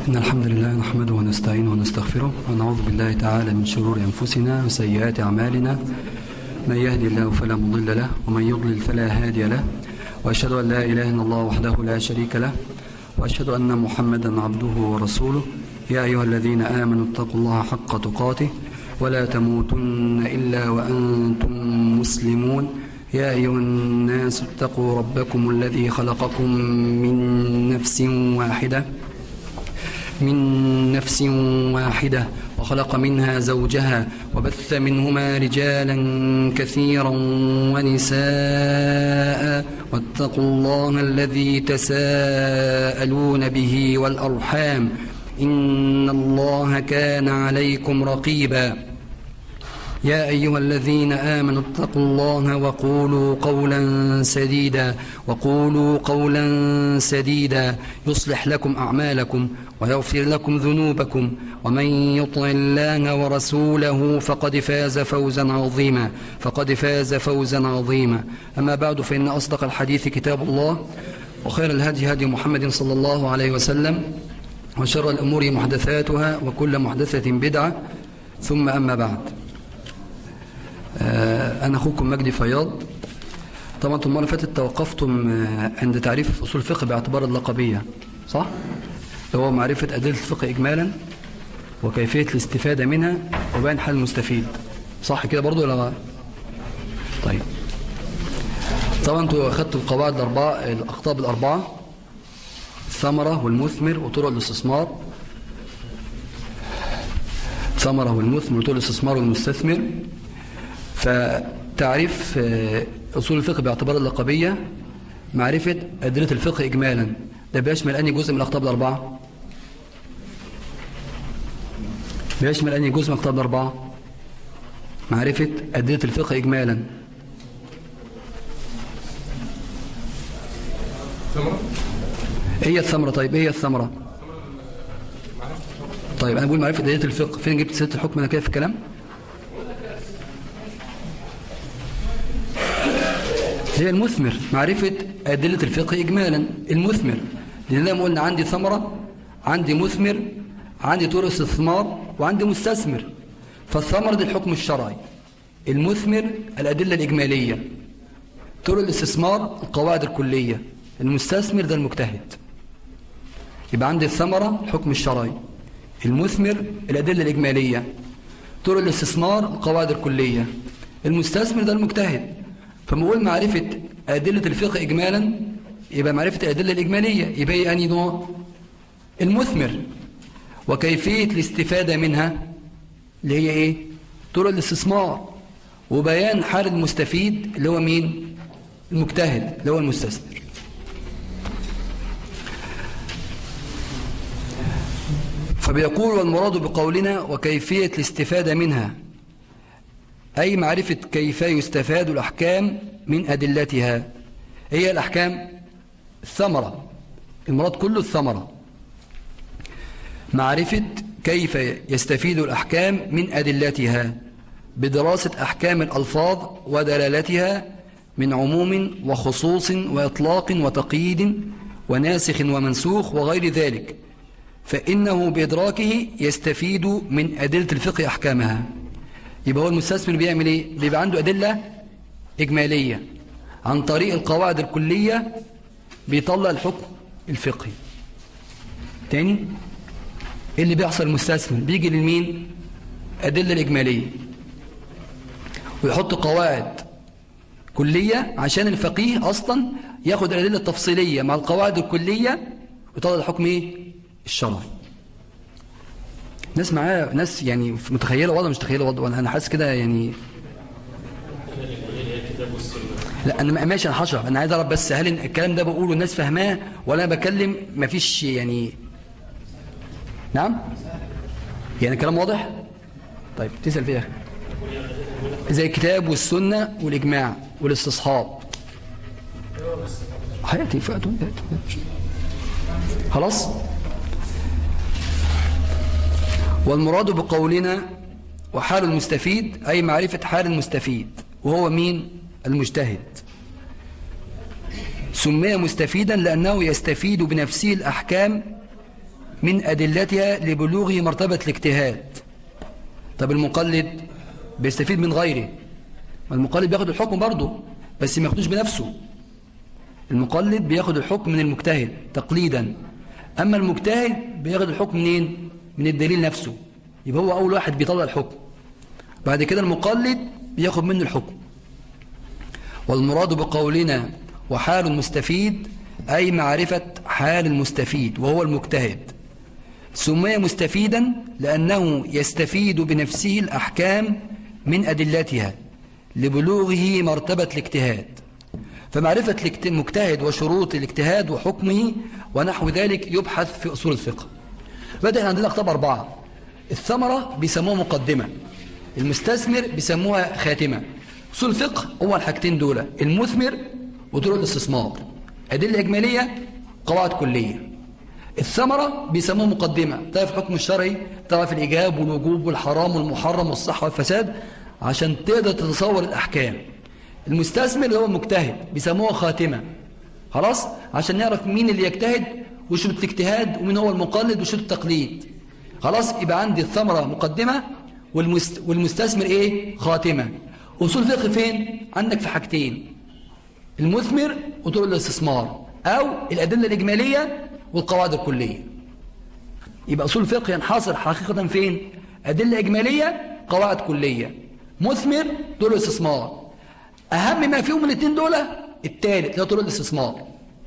إن الحمد لله نحمده ونستعينه ونستغفره ونعوذ بالله تعالى من شرور أنفسنا وسيئات أعمالنا من يهدي الله فلا مضل له ومن يضلل فلا هادي له وأشهد أن لا إله إلا الله وحده لا شريك له وأشهد أن محمدا عبده ورسوله يا أيها الذين آمنوا اتقوا الله حق تقاته ولا تموتن إلا وأنتم مسلمون يا أيها الناس اتقوا ربكم الذي خلقكم من نفس واحدة من نفس واحدة وخلق منها زوجها وبث منهما رجالا كثيرا ونساء واتقوا الله الذي تساءلون به والأرحام إن الله كان عليكم رقيبا يا أيها الذين آمنوا اتقوا الله وقولوا قولا سديدا وقولوا قولا سديدا يصلح لكم أعمالكم ويغفر لكم ذنوبكم ومن يطع الله ورسوله فقد فاز فوزا عظيما فقد فاز فوزا عظيما أما بعد فإن أصدق الحديث كتاب الله وخير الهدي هدي محمد صلى الله عليه وسلم وشر الأمور محدثاتها وكل محدثة بدعة ثم أما بعد أنا أخوكم مجدي فياض طبعا المرة اللي فاتت توقفتم عند تعريف أصول الفقه باعتبار اللقبية صح؟ اللي هو معرفة أدلة الفقه إجمالا وكيفية الاستفادة منها وبيان حال المستفيد صح كده برضو ولا طيب طبعا انتوا اخدتوا القواعد الأربعة الأخطاب الأربعة الثمرة والمثمر وطرق الاستثمار ثمرة والمثمر وطرق الاستثمار والمستثمر فتعريف أصول الفقه باعتبار اللقبية معرفة أدلة الفقه إجمالا ده بيشمل أنهي جزء من الأخطاب الأربعة بيشمل أنهي جزء من الأخطاب الأربعة معرفة أدلة الفقه إجمالا ايه هي الثمرة طيب ايه هي الثمرة طيب انا بقول معرفة أدلة الفقه فين جبت سيرة الحكم انا كده في الكلام هي المثمر معرفة أدلة الفقه إجمالا المثمر لأن لما قلنا عندي ثمرة عندي مثمر عندي طرق استثمار وعندي مستثمر فالثمرة دي الحكم الشرعي المثمر الأدلة الإجمالية طرق الاستثمار القواعد الكلية المستثمر ده المجتهد يبقى عندي الثمرة الحكم الشرعي المثمر الأدلة الإجمالية طرق الاستثمار القواعد الكلية المستثمر ده المجتهد فما اقول معرفة أدلة الفقه إجمالا يبقى معرفة الأدلة الإجمالية يبقى هي أنهي نوع المثمر وكيفية الاستفادة منها اللي هي إيه طرق الاستثمار وبيان حال المستفيد اللي هو مين المجتهد اللي هو المستثمر فبيقول والمراد بقولنا وكيفية الاستفادة منها أي معرفة كيف يستفاد الأحكام من أدلتها هي الأحكام الثمرة المراد كله الثمرة معرفة كيف يستفيد الأحكام من أدلتها بدراسة أحكام الألفاظ ودلالتها من عموم وخصوص وإطلاق وتقييد وناسخ ومنسوخ وغير ذلك فإنه بإدراكه يستفيد من أدلة الفقه أحكامها يبقى هو المستثمر بيعمل ايه بيبقى عنده أدلة إجمالية عن طريق القواعد الكلية بيطلع الحكم الفقهي تاني ايه اللي بيحصل المستثمر بيجي للمين أدلة الإجمالية ويحط قواعد كلية عشان الفقيه أصلا ياخد الأدلة التفصيلية مع القواعد الكلية ويطلع الحكم ايه الشرعي ناس معاه ناس يعني متخيله وضع مش متخيله وضع انا حاسس كده يعني لا انا ماشي انا هشرح انا عايز اعرف بس هل الكلام ده بقوله الناس فاهماه ولا انا بكلم مفيش يعني نعم يعني كلام واضح طيب تسال في اخر زي الكتاب والسنه والاجماع والاستصحاب حياتي فاتوا خلاص والمراد بقولنا وحال المستفيد أي معرفة حال المستفيد وهو مين المجتهد سمي مستفيدا لأنه يستفيد بنفسه الأحكام من أدلتها لبلوغه مرتبة الاجتهاد طب المقلد بيستفيد من غيره المقلد بياخد الحكم برضه بس ما ياخدوش بنفسه المقلد بياخد الحكم من المجتهد تقليدا أما المجتهد بياخد الحكم منين من الدليل نفسه يبقى هو أول واحد بيطلع الحكم بعد كده المقلد بياخد منه الحكم والمراد بقولنا وحال المستفيد أي معرفة حال المستفيد وهو المجتهد سمي مستفيدا لأنه يستفيد بنفسه الأحكام من أدلتها لبلوغه مرتبة الاجتهاد فمعرفة المجتهد وشروط الاجتهاد وحكمه ونحو ذلك يبحث في أصول الفقه بدأ عندنا أخطاب أربعة الثمرة بيسموها مقدمة المستثمر بيسموها خاتمة أصول الفقه هو الحاجتين دول المثمر وطرق الاستثمار أدلة إجمالية قواعد كلية الثمرة بيسموها مقدمة تعرف الحكم الشرعي تعرف الإيجاب والوجوب والحرام والمحرم والصحة والفساد عشان تقدر تتصور الأحكام المستثمر اللي هو المجتهد بيسموها خاتمة خلاص عشان نعرف مين اللي يجتهد وشروط الاجتهاد ومين هو المقلد وشروط التقليد خلاص يبقى عندي الثمرة مقدمة والمست... والمستثمر ايه خاتمة أصول الفقه فين عندك في حاجتين المثمر وطرق الاستثمار أو الأدلة الإجمالية والقواعد الكلية يبقى أصول الفقه ينحصر حقيقة فين أدلة إجمالية قواعد كلية مثمر طرق الاستثمار أهم ما فيهم من الاثنين دول الثالث اللي هو طرق الاستثمار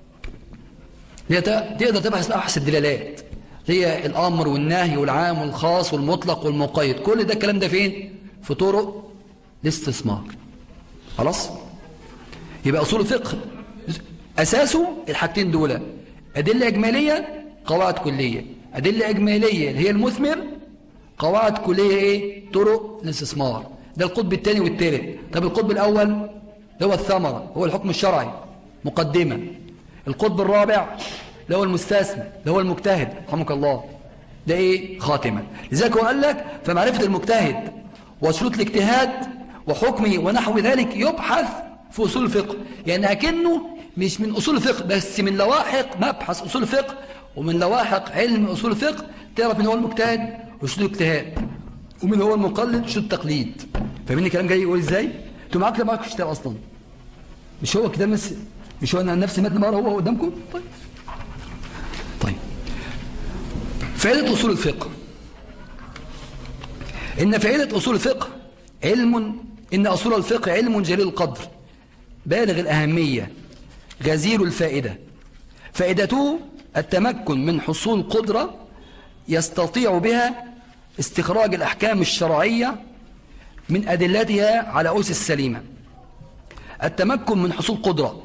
تقدر تبحث أبحث الدلالات هي الأمر والنهي والعام والخاص والمطلق والمقيد كل ده الكلام ده فين في طرق الاستثمار خلاص يبقى أصول الفقه أساسه الحاجتين دول أدلة إجمالية قواعد كلية أدلة إجمالية اللي هي المثمر قواعد كلية إيه طرق الاستثمار ده القطب الثاني والثالث طب القطب الأول هو الثمرة هو الحكم الشرعي مقدمة القطب الرابع اللي هو المستثمر اللي هو المجتهد رحمك الله ده ايه خاتمة لذلك هو قال لك فمعرفة المجتهد وشروط الاجتهاد وحكمه ونحو ذلك يبحث في أصول الفقه يعني أكنه مش من أصول الفقه بس من لواحق مبحث أصول الفقه ومن لواحق علم أصول الفقه تعرف من هو المجتهد وشروط الاجتهاد ومن هو المقلد وشروط التقليد فاهمين الكلام جاي يقول ازاي انتوا معاك لا معاكش كتاب اصلا مش هو كتاب مس... مش هو انا نفس المتن بقرا هو قدامكم طيب طيب فائده اصول الفقه ان فائده اصول الفقه علم ان اصول الفقه علم جليل القدر بالغ الاهميه غزير الفائده فائدته التمكن من حصول قدره يستطيع بها استخراج الأحكام الشرعية من أدلتها على أس السليمة التمكن من حصول قدرة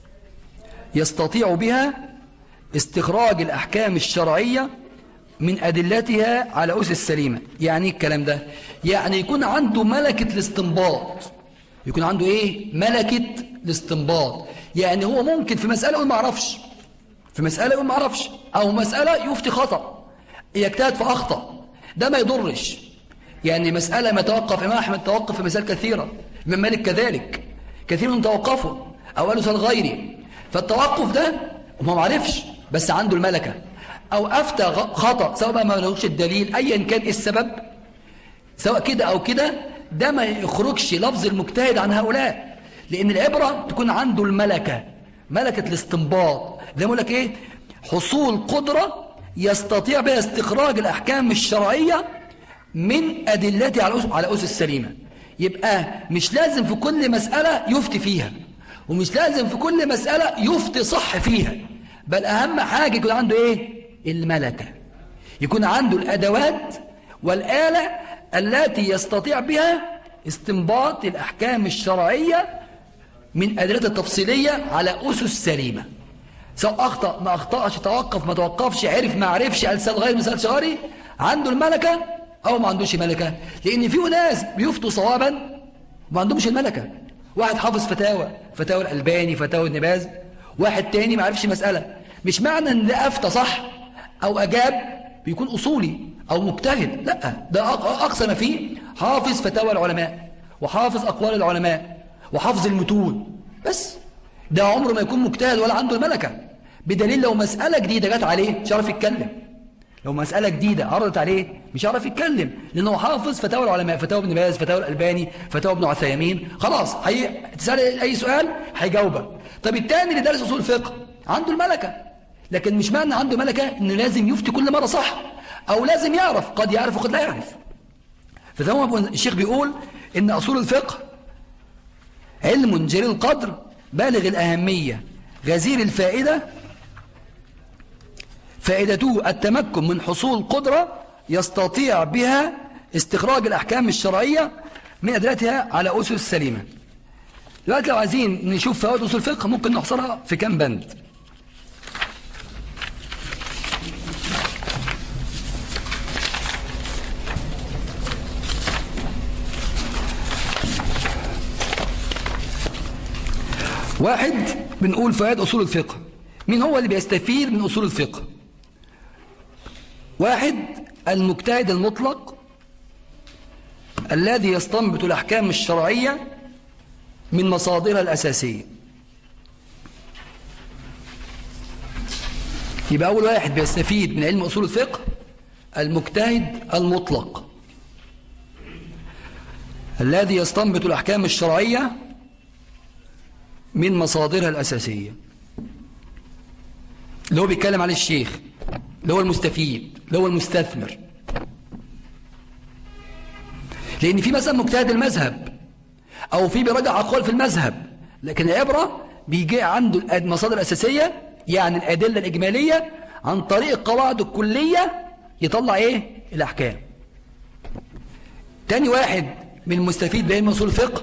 يستطيع بها استخراج الأحكام الشرعية من أدلتها على أس السليمة يعني إيه الكلام ده يعني يكون عنده ملكة الاستنباط يكون عنده إيه ملكة الاستنباط يعني هو ممكن في مسألة يقول ما اعرفش في مسألة يقول ما اعرفش أو مسألة يفتي خطأ يجتهد فأخطأ ده ما يضرش يعني مسألة ما توقف إمام أحمد توقف في مسائل كثيرة إمام مالك كذلك كثير من توقفوا أو قالوا سؤال غيري فالتوقف ده ما معرفش بس عنده الملكة أو أفتى خطأ سواء ما لهوش الدليل أيا كان إيه السبب سواء كده أو كده ده ما يخرجش لفظ المجتهد عن هؤلاء لأن العبرة تكون عنده الملكة ملكة الاستنباط زي ما لك إيه حصول قدرة يستطيع بها استخراج الأحكام الشرعية من أدلتها على على أس السليمة يبقى مش لازم في كل مسألة يفتي فيها ومش لازم في كل مسألة يفتي صح فيها بل أهم حاجة يكون عنده إيه الملكة يكون عنده الأدوات والآلة التي يستطيع بها استنباط الأحكام الشرعية من أدلة التفصيلية على أسس سليمة سواء أخطأ ما أخطأش توقف ما توقفش عرف ما عرفش ألسال غير مثال شغاري عنده الملكة أو ما عندوش ملكة لأن في ناس بيفتوا صوابا ما عندهمش الملكة واحد حافظ فتاوى فتاوى الألباني فتاوى النباز واحد تاني ما عرفش مسألة مش معنى ان ده أفتى صح أو أجاب بيكون أصولي أو مجتهد لا ده أقصى ما فيه حافظ فتاوى العلماء وحافظ أقوال العلماء وحافظ المتون بس ده عمره ما يكون مجتهد ولا عنده الملكة بدليل لو مسألة جديدة جت عليه مش عارف يتكلم لو مسألة جديدة عرضت عليه مش هيعرف يتكلم لأنه حافظ فتاوى العلماء فتاوى ابن باز فتاوى الألباني فتاوى ابن عثيمين خلاص هي... تسأل أي سؤال هيجاوبك طب التاني اللي دارس أصول الفقه عنده الملكة لكن مش معنى عنده ملكة إنه لازم يفتي كل مرة صح أو لازم يعرف قد يعرف وقد لا يعرف فزي ما الشيخ بيقول إن أصول الفقه علم جليل القدر بالغ الأهمية غزير الفائدة فائدته التمكن من حصول قدرة يستطيع بها استخراج الأحكام الشرعية من أدلتها على أسس سليمة دلوقتي لو عايزين نشوف فوائد أصول الفقه ممكن نحصرها في كام بند واحد بنقول فوائد أصول الفقه مين هو اللي بيستفيد من أصول الفقه واحد المجتهد المطلق الذي يستنبط الأحكام الشرعية من مصادرها الأساسية يبقى أول واحد بيستفيد من علم أصول الفقه المجتهد المطلق الذي يستنبط الأحكام الشرعية من مصادرها الأساسية اللي هو بيتكلم عليه الشيخ اللي هو المستفيد اللي هو المستثمر لأن في مثلا مجتهد المذهب أو في بيراجع أقوال في المذهب لكن العبرة بيجي عنده المصادر الأساسية يعني الأدلة الإجمالية عن طريق القواعد الكلية يطلع إيه الأحكام تاني واحد من المستفيد بين اصول الفقه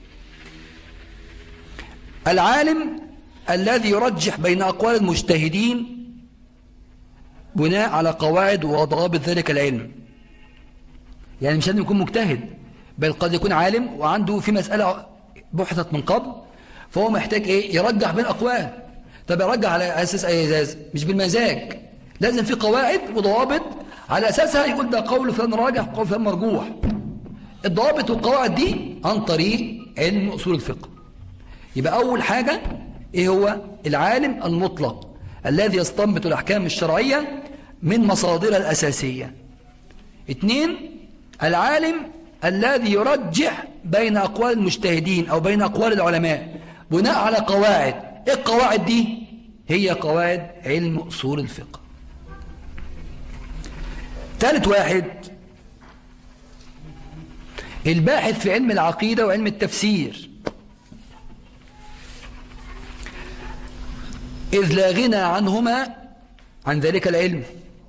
العالم الذي يرجح بين أقوال المجتهدين بناء على قواعد وضوابط ذلك العلم يعني مش لازم يكون مجتهد بل قد يكون عالم وعنده في مسألة بحثت من قبل فهو محتاج ايه يرجح بين أقوال طب يرجح على أساس أي أساس مش بالمزاج لازم في قواعد وضوابط على أساسها يقول ده قول فلان راجح قول فلان مرجوح الضوابط والقواعد دي عن طريق علم أصول الفقه يبقى أول حاجة إيه هو العالم المطلق الذي يستنبط الأحكام الشرعية من مصادرها الأساسية اثنين العالم الذي يرجح بين أقوال المجتهدين أو بين أقوال العلماء بناء على قواعد إيه القواعد دي هي قواعد علم أصول الفقه ثالث واحد الباحث في علم العقيدة وعلم التفسير إذ لا غنى عنهما عن ذلك العلم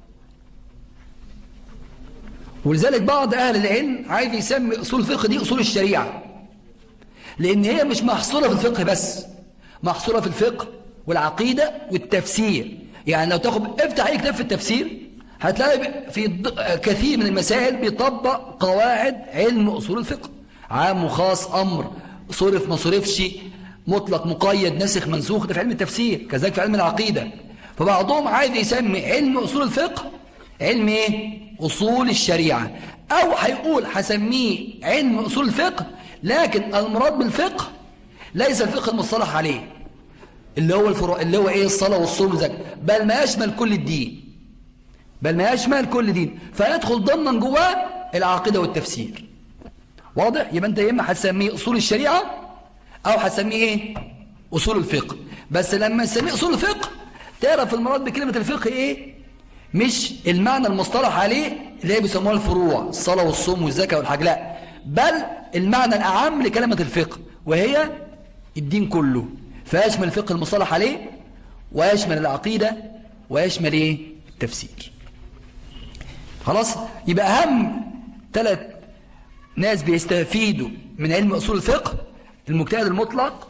ولذلك بعض أهل العلم عايز يسمي أصول الفقه دي أصول الشريعة لأن هي مش محصورة في الفقه بس محصورة في الفقه والعقيدة والتفسير يعني لو تاخد افتح أي كتاب في التفسير هتلاقي في كثير من المسائل بيطبق قواعد علم أصول الفقه عام وخاص أمر صرف ما صرفش مطلق مقيد نسخ منسوخ ده في علم التفسير كذلك في علم العقيدة فبعضهم عايز يسمي علم أصول الفقه علم ايه أصول الشريعة أو هيقول هسميه علم أصول الفقه لكن المراد بالفقه ليس الفقه المصطلح عليه اللي هو الفروع اللي هو ايه الصلاة والصوم والزكاة بل ما يشمل كل الدين بل ما يشمل كل دين فيدخل ضمنا جواه العقيدة والتفسير واضح يبقى انت يا اما هتسميه اصول الشريعه او هتسميه ايه اصول الفقه بس لما تسميه اصول الفقه تعرف المراد بكلمه الفقه ايه مش المعنى المصطلح عليه اللي هي بيسموها الفروع الصلاه والصوم والزكاه والحج لا بل المعنى الاعم لكلمه الفقه وهي الدين كله فيشمل الفقه المصطلح عليه ويشمل العقيده ويشمل ايه التفسير خلاص يبقى اهم ثلاث ناس بيستفيدوا من علم أصول الفقه المجتهد المطلق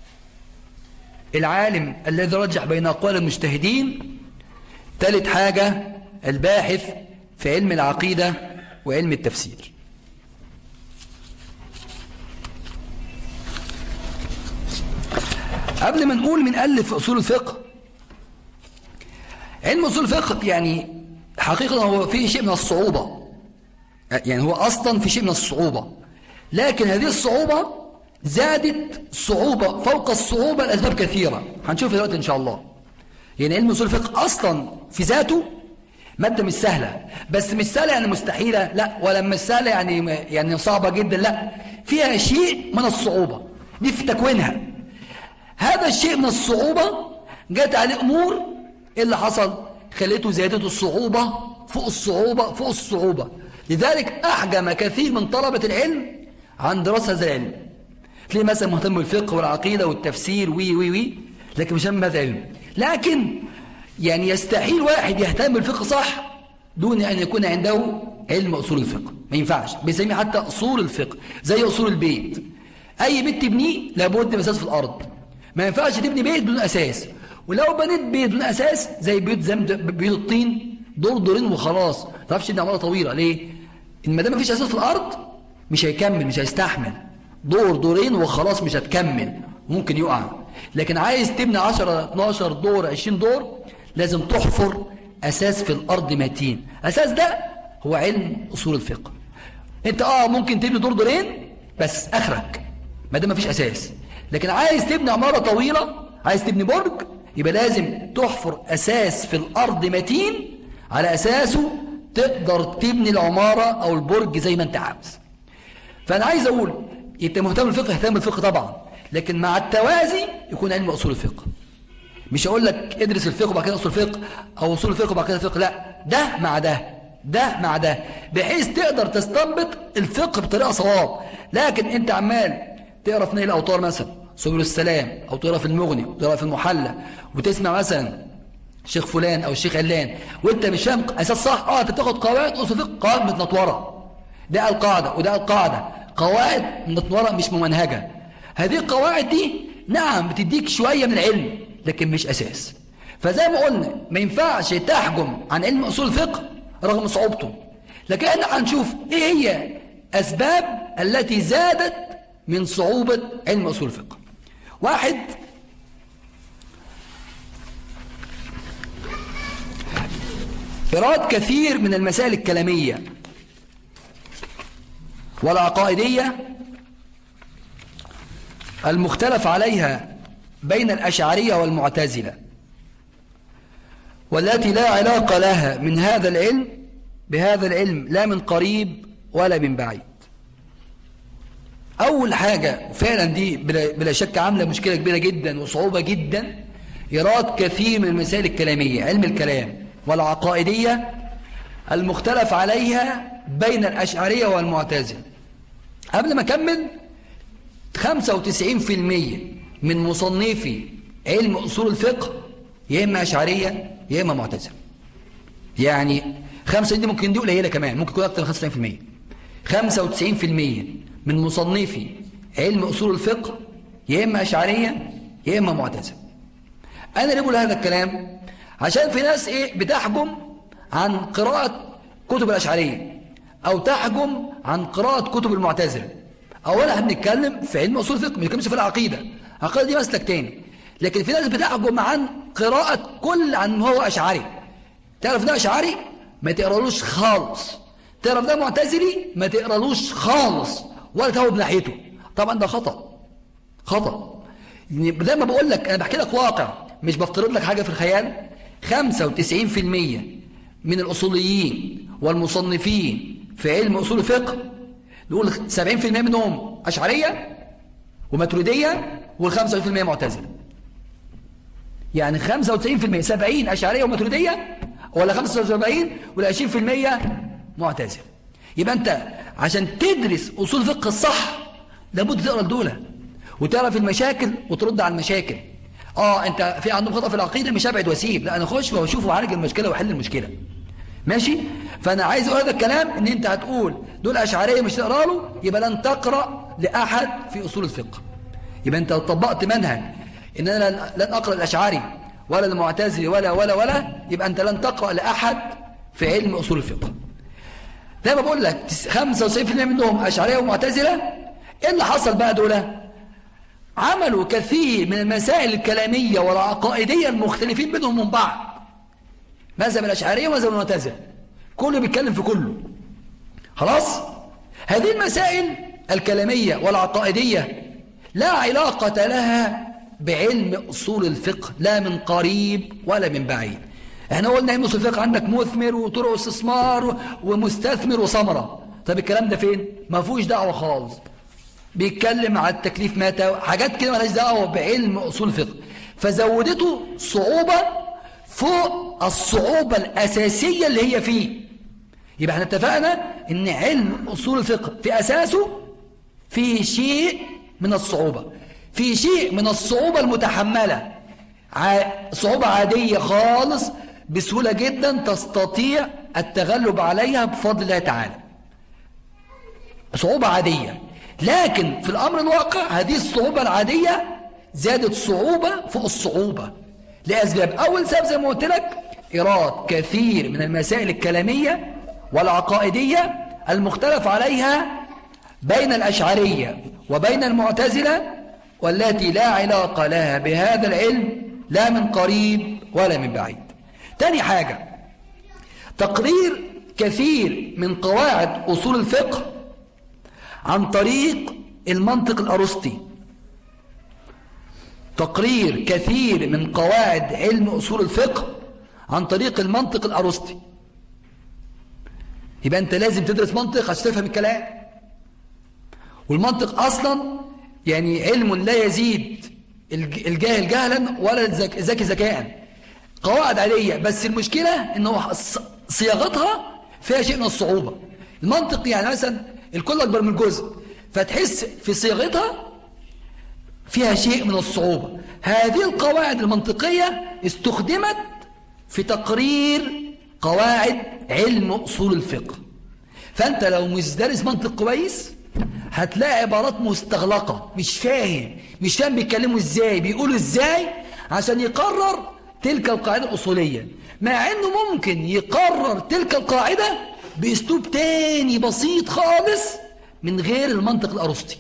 العالم الذي رجح بين أقوال المجتهدين ثالث حاجة الباحث في علم العقيدة وعلم التفسير قبل ما نقول من ألف أصول الفقه علم أصول الفقه يعني حقيقة هو فيه شيء من الصعوبة يعني هو أصلا في شيء من الصعوبة لكن هذه الصعوبة زادت صعوبة فوق الصعوبة لأسباب كثيرة هنشوف دلوقتي إن شاء الله يعني علم أصول الفقه أصلا في ذاته مادة مش سهلة بس مش سهلة يعني مستحيلة لا ولا مش سهلة يعني يعني صعبة جدا لا فيها شيء من الصعوبة دي في تكوينها هذا الشيء من الصعوبة جت عليه أمور إيه اللي حصل خليته زيادة الصعوبة فوق الصعوبة فوق الصعوبة لذلك أحجم كثير من طلبة العلم عن دراسة هذا العلم تلاقيه مثلا مهتم بالفقه والعقيدة والتفسير وي وي وي لكن مش هم هذا العلم لكن يعني يستحيل واحد يهتم بالفقه صح دون أن يكون عنده علم أصول الفقه ما ينفعش بيسميه حتى أصول الفقه زي أصول البيت أي بيت تبنيه لابد من أساس في الأرض ما ينفعش تبني بيت بدون أساس ولو بنيت بيت بدون أساس زي بيوت زي بيوت الطين دور دورين وخلاص ما تعرفش تبني عمارة طويلة ليه؟ إن ما دام ما فيش أساس في الأرض مش هيكمل مش هيستحمل دور دورين وخلاص مش هتكمل ممكن يقع لكن عايز تبني 10 12 دور 20 دور لازم تحفر أساس في الأرض متين أساس ده هو علم أصول الفقه أنت آه ممكن تبني دور دورين بس أخرك ما دام مفيش أساس لكن عايز تبني عمارة طويلة عايز تبني برج يبقى لازم تحفر أساس في الأرض متين على أساسه تقدر تبني العمارة أو البرج زي ما أنت عاوز فأنا عايز أقول أنت مهتم بالفقه اهتم بالفقه طبعا لكن مع التوازي يكون علم أصول الفقه مش هقول لك ادرس الفقه وبعد كده اصول الفقه او اصول الفقه وبعد كده الفقه لا ده مع ده ده مع ده بحيث تقدر تستنبط الفقه بطريقه صواب لكن انت عمال تقرا في نيل الاوطار مثلا سبل السلام او تقرا في المغني او تقرا في المحلى وتسمع مثلا شيخ فلان او الشيخ علان وانت مش فاهم اساس صح اه انت بتاخد قواعد اصول فقه قواعد متنطوره ده القاعده وده القاعده قواعد متنطوره مش ممنهجه هذه القواعد دي نعم بتديك شويه من العلم لكن مش أساس فزي ما قلنا ما ينفعش تحجم عن علم أصول الفقه رغم صعوبته لكن احنا هنشوف ايه هي أسباب التي زادت من صعوبة علم أصول الفقه واحد إراد كثير من المسائل الكلامية والعقائدية المختلف عليها بين الأشعرية والمعتزلة والتي لا علاقة لها من هذا العلم بهذا العلم لا من قريب ولا من بعيد أول حاجة فعلا دي بلا شك عاملة مشكلة كبيرة جدا وصعوبة جدا إيراد كثير من المسائل الكلامية علم الكلام والعقائدية المختلف عليها بين الأشعرية والمعتزلة قبل ما أكمل 95% من مصنفي علم أصول الفقه يا إما أشعرية يا إما معتزلة يعني خمسة دي ممكن دي قليلة كمان ممكن يكون أكثر من 95% 95% من مصنفي علم أصول الفقه يا إما أشعرية يا إما معتزلة أنا ليه بقول هذا الكلام عشان في ناس إيه بتحجم عن قراءة كتب الأشعرية أو تحجم عن قراءة كتب المعتزلة أولا هنتكلم في علم أصول الفقه ما بنتكلمش في العقيدة العقيدة دي مسلك تاني لكن في ناس بتحجم عن قراءة كل عن هو أشعري تعرف ده أشعري ما تقرالوش خالص تعرف ده معتزلي ما تقرالوش خالص ولا تهوب ناحيته طبعا ده خطأ خطأ زي ما بقول لك أنا بحكي لك واقع مش بفترض لك حاجة في الخيال 95% من الأصوليين والمصنفين في علم أصول الفقه نقول 70% منهم أشعرية وماتريدية وال95% معتزلة يعني 95% 70 أشعرية وماتريدية ولا 75 ولا 20% معتزلة يبقى أنت عشان تدرس أصول فقه الصح لابد تقرأ الدولة وتعرف المشاكل وترد على المشاكل اه انت في عندهم خطأ في العقيدة مش هبعد واسيب لا انا اخش واشوف وعالج المشكلة واحل المشكلة ماشي فانا عايز اقول هذا الكلام ان انت هتقول دول اشعريه مش تقرا له يبقى لن تقرا لاحد في اصول الفقه يبقى انت لو طبقت منهج ان انا لن اقرا الاشعري ولا المعتزلي ولا ولا ولا يبقى انت لن تقرا لاحد في علم اصول الفقه زي ما بقول لك 95% منهم اشعريه ومعتزله ايه اللي حصل بقى دول عملوا كثير من المسائل الكلاميه والعقائديه المختلفين بينهم من بعض مذهب الاشعريه ومذهب المعتزله كله بيتكلم في كله خلاص هذه المسائل الكلاميه والعقائديه لا علاقة لها بعلم أصول الفقه لا من قريب ولا من بعيد احنا قلنا علم اصول الفقه عندك مثمر وطرق استثمار ومستثمر وثمره طب الكلام ده فين ما فيهوش دعوه خالص بيتكلم على التكليف متى حاجات كده مالهاش دعوه بعلم اصول الفقه فزودته صعوبه فوق الصعوبه الاساسيه اللي هي فيه يبقى احنا اتفقنا ان علم اصول الفقه في اساسه فيه شيء من الصعوبه في شيء من الصعوبه المتحمله صعوبه عاديه خالص بسهوله جدا تستطيع التغلب عليها بفضل الله تعالى صعوبه عاديه لكن في الامر الواقع هذه الصعوبه العاديه زادت صعوبه فوق الصعوبه لاسباب اول سبب زي ما قلت لك ايراد كثير من المسائل الكلاميه والعقائدية المختلف عليها بين الأشعرية وبين المعتزلة والتي لا علاقة لها بهذا العلم لا من قريب ولا من بعيد تاني حاجة تقرير كثير من قواعد أصول الفقه عن طريق المنطق الأرسطي تقرير كثير من قواعد علم أصول الفقه عن طريق المنطق الأرسطي يبقى أنت لازم تدرس منطق عشان تفهم الكلام والمنطق أصلا يعني علم لا يزيد الجاهل جهلا ولا الذكي ذكاء قواعد عادية بس المشكلة أنه صياغتها فيها شيء من الصعوبة المنطق يعني مثلا الكل أكبر من الجزء فتحس في صياغتها فيها شيء من الصعوبة هذه القواعد المنطقية استخدمت في تقرير قواعد علم أصول الفقه فأنت لو مش دارس منطق كويس هتلاقي عبارات مستغلقة مش فاهم مش فاهم بيتكلموا ازاي بيقولوا ازاي عشان يقرر تلك القاعدة الأصولية مع انه ممكن يقرر تلك القاعدة باسلوب تاني بسيط خالص من غير المنطق الأرسطي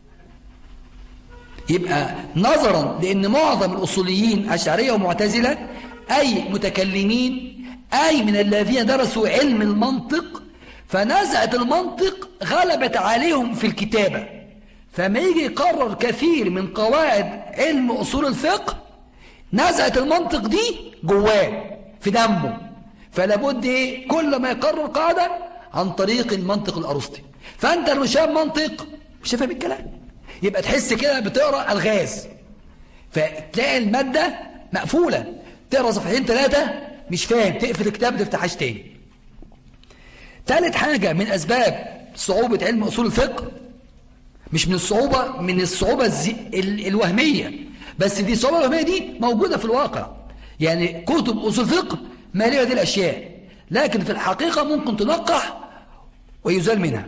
يبقى نظرا لأن معظم الأصوليين أشعرية ومعتزلة أي متكلمين أي من الذين درسوا علم المنطق فنزعة المنطق غلبت عليهم في الكتابة فما يجي يقرر كثير من قواعد علم أصول الفقه نزعة المنطق دي جواه في دمه فلابد ايه كل ما يقرر قاعدة عن طريق المنطق الأرسطي فأنت لو شاف منطق مش فاهم الكلام يبقى تحس كده بتقرأ الغاز فتلاقي المادة مقفولة تقرأ صفحتين ثلاثة مش فاهم تقفل الكتاب تفتحهاش تاني ثالث حاجة من أسباب صعوبة علم أصول الفقه مش من الصعوبة من الصعوبة الزي... ال... الوهمية بس دي الصعوبة الوهمية دي موجودة في الواقع يعني كتب أصول الفقه مالية هذه الأشياء لكن في الحقيقة ممكن تنقح ويزال منها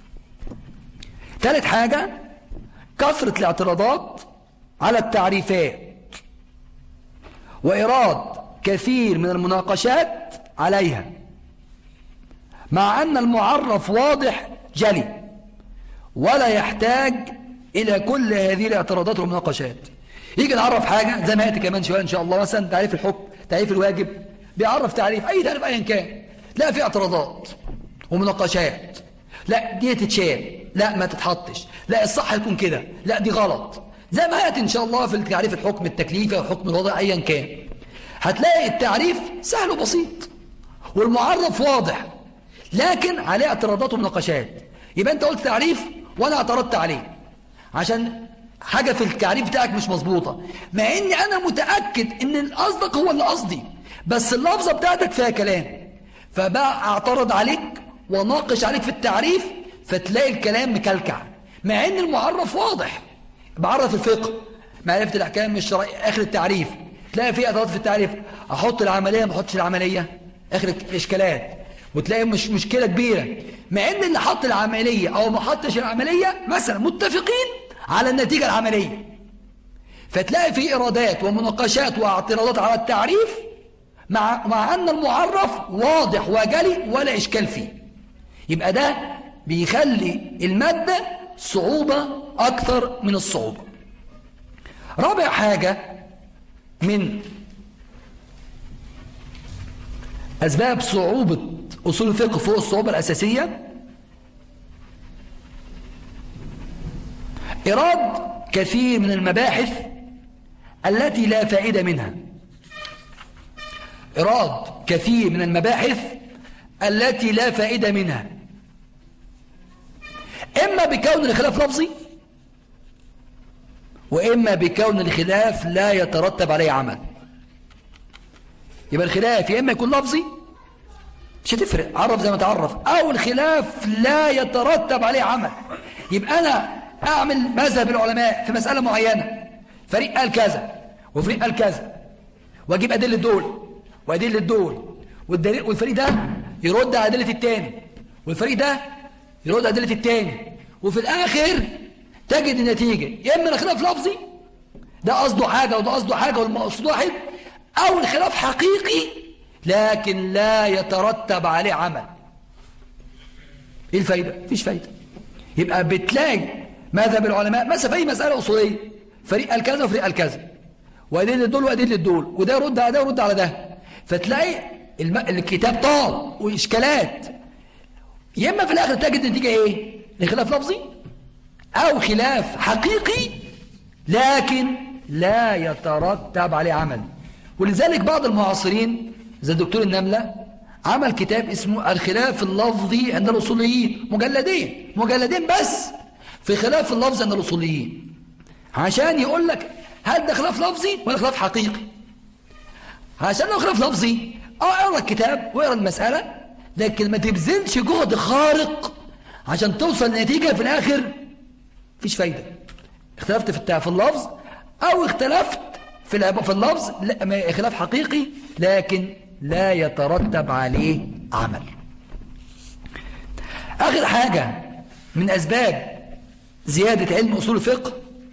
ثالث حاجة كثرة الاعتراضات على التعريفات وإيراد كثير من المناقشات عليها مع أن المعرف واضح جلي ولا يحتاج إلى كل هذه الاعتراضات والمناقشات يجي نعرف حاجة زي ما يأتي كمان شوية إن شاء الله مثلا تعريف الحكم تعريف الواجب بيعرف تعريف أي تعريف أيا كان لا في اعتراضات ومناقشات لا دي تتشال لا ما تتحطش لا الصح يكون كده لا دي غلط زي ما يأتي إن شاء الله في تعريف الحكم التكليفي أو حكم الوضع أيا كان هتلاقي التعريف سهل وبسيط والمعرف واضح لكن عليه اعتراضات ومناقشات يبقى انت قلت تعريف وانا اعترضت عليه عشان حاجة في التعريف بتاعك مش مظبوطة مع اني انا متأكد ان قصدك هو اللي قصدي بس اللفظة بتاعتك فيها كلام فبقى اعترض عليك وناقش عليك في التعريف فتلاقي الكلام مكلكع مع ان المعرف واضح بعرف الفقه معرفة الاحكام الشرعية اخر التعريف تلاقي في أدوات في التعريف أحط العملية ما أحطش العملية آخر الإشكالات وتلاقي مش مشكلة كبيرة مع إن اللي حط العملية أو ما حطش العملية مثلا متفقين على النتيجة العملية فتلاقي في إرادات ومناقشات واعتراضات على التعريف مع, مع أن المعرف واضح وجلي ولا إشكال فيه يبقى ده بيخلي المادة صعوبة أكثر من الصعوبة رابع حاجة من أسباب صعوبة أصول الفقه فوق الصعوبة الأساسية إيراد كثير من المباحث التي لا فائدة منها إراد كثير من المباحث التي لا فائدة منها إما بكون الخلاف لفظي وإما بكون الخلاف لا يترتب عليه عمل يبقى الخلاف يا إما يكون لفظي مش هتفرق عرف زي ما تعرف أو الخلاف لا يترتب عليه عمل يبقى أنا أعمل مذهب العلماء في مسألة معينة فريق قال كذا وفريق قال كذا وأجيب أدلة دول وأدلة دول والدليل والفريق ده يرد على أدلة التاني والفريق ده يرد على أدلة التاني وفي الآخر تجد النتيجة يا إما الخلاف لفظي ده قصده حاجة وده قصده حاجة والمقصود واحد أو الخلاف حقيقي لكن لا يترتب عليه عمل ايه الفايدة؟ مفيش فايدة يبقى بتلاقي ماذا بالعلماء مثلا في أي مسألة أصولية فريق قال كذا وفريق قال كذا وأدلة دول وأدلة دول وده يرد على ده ويرد على ده فتلاقي الم... الكتاب طال وإشكالات يا إما في الآخر تجد النتيجة إيه؟ الخلاف لفظي أو خلاف حقيقي لكن لا يترتب عليه عمل ولذلك بعض المعاصرين زي الدكتور النملة عمل كتاب اسمه الخلاف اللفظي عند الأصوليين مجلدين مجلدين بس في خلاف اللفظ عند الأصوليين عشان يقول لك هل ده خلاف لفظي ولا خلاف حقيقي عشان لو خلاف لفظي اه اقرا الكتاب واقرا المسألة لكن ما تبذلش جهد خارق عشان توصل لنتيجة في الآخر مفيش فايدة اختلفت في اللفظ أو اختلفت في في اللفظ لا خلاف حقيقي لكن لا يترتب عليه عمل آخر حاجة من أسباب زيادة علم أصول الفقه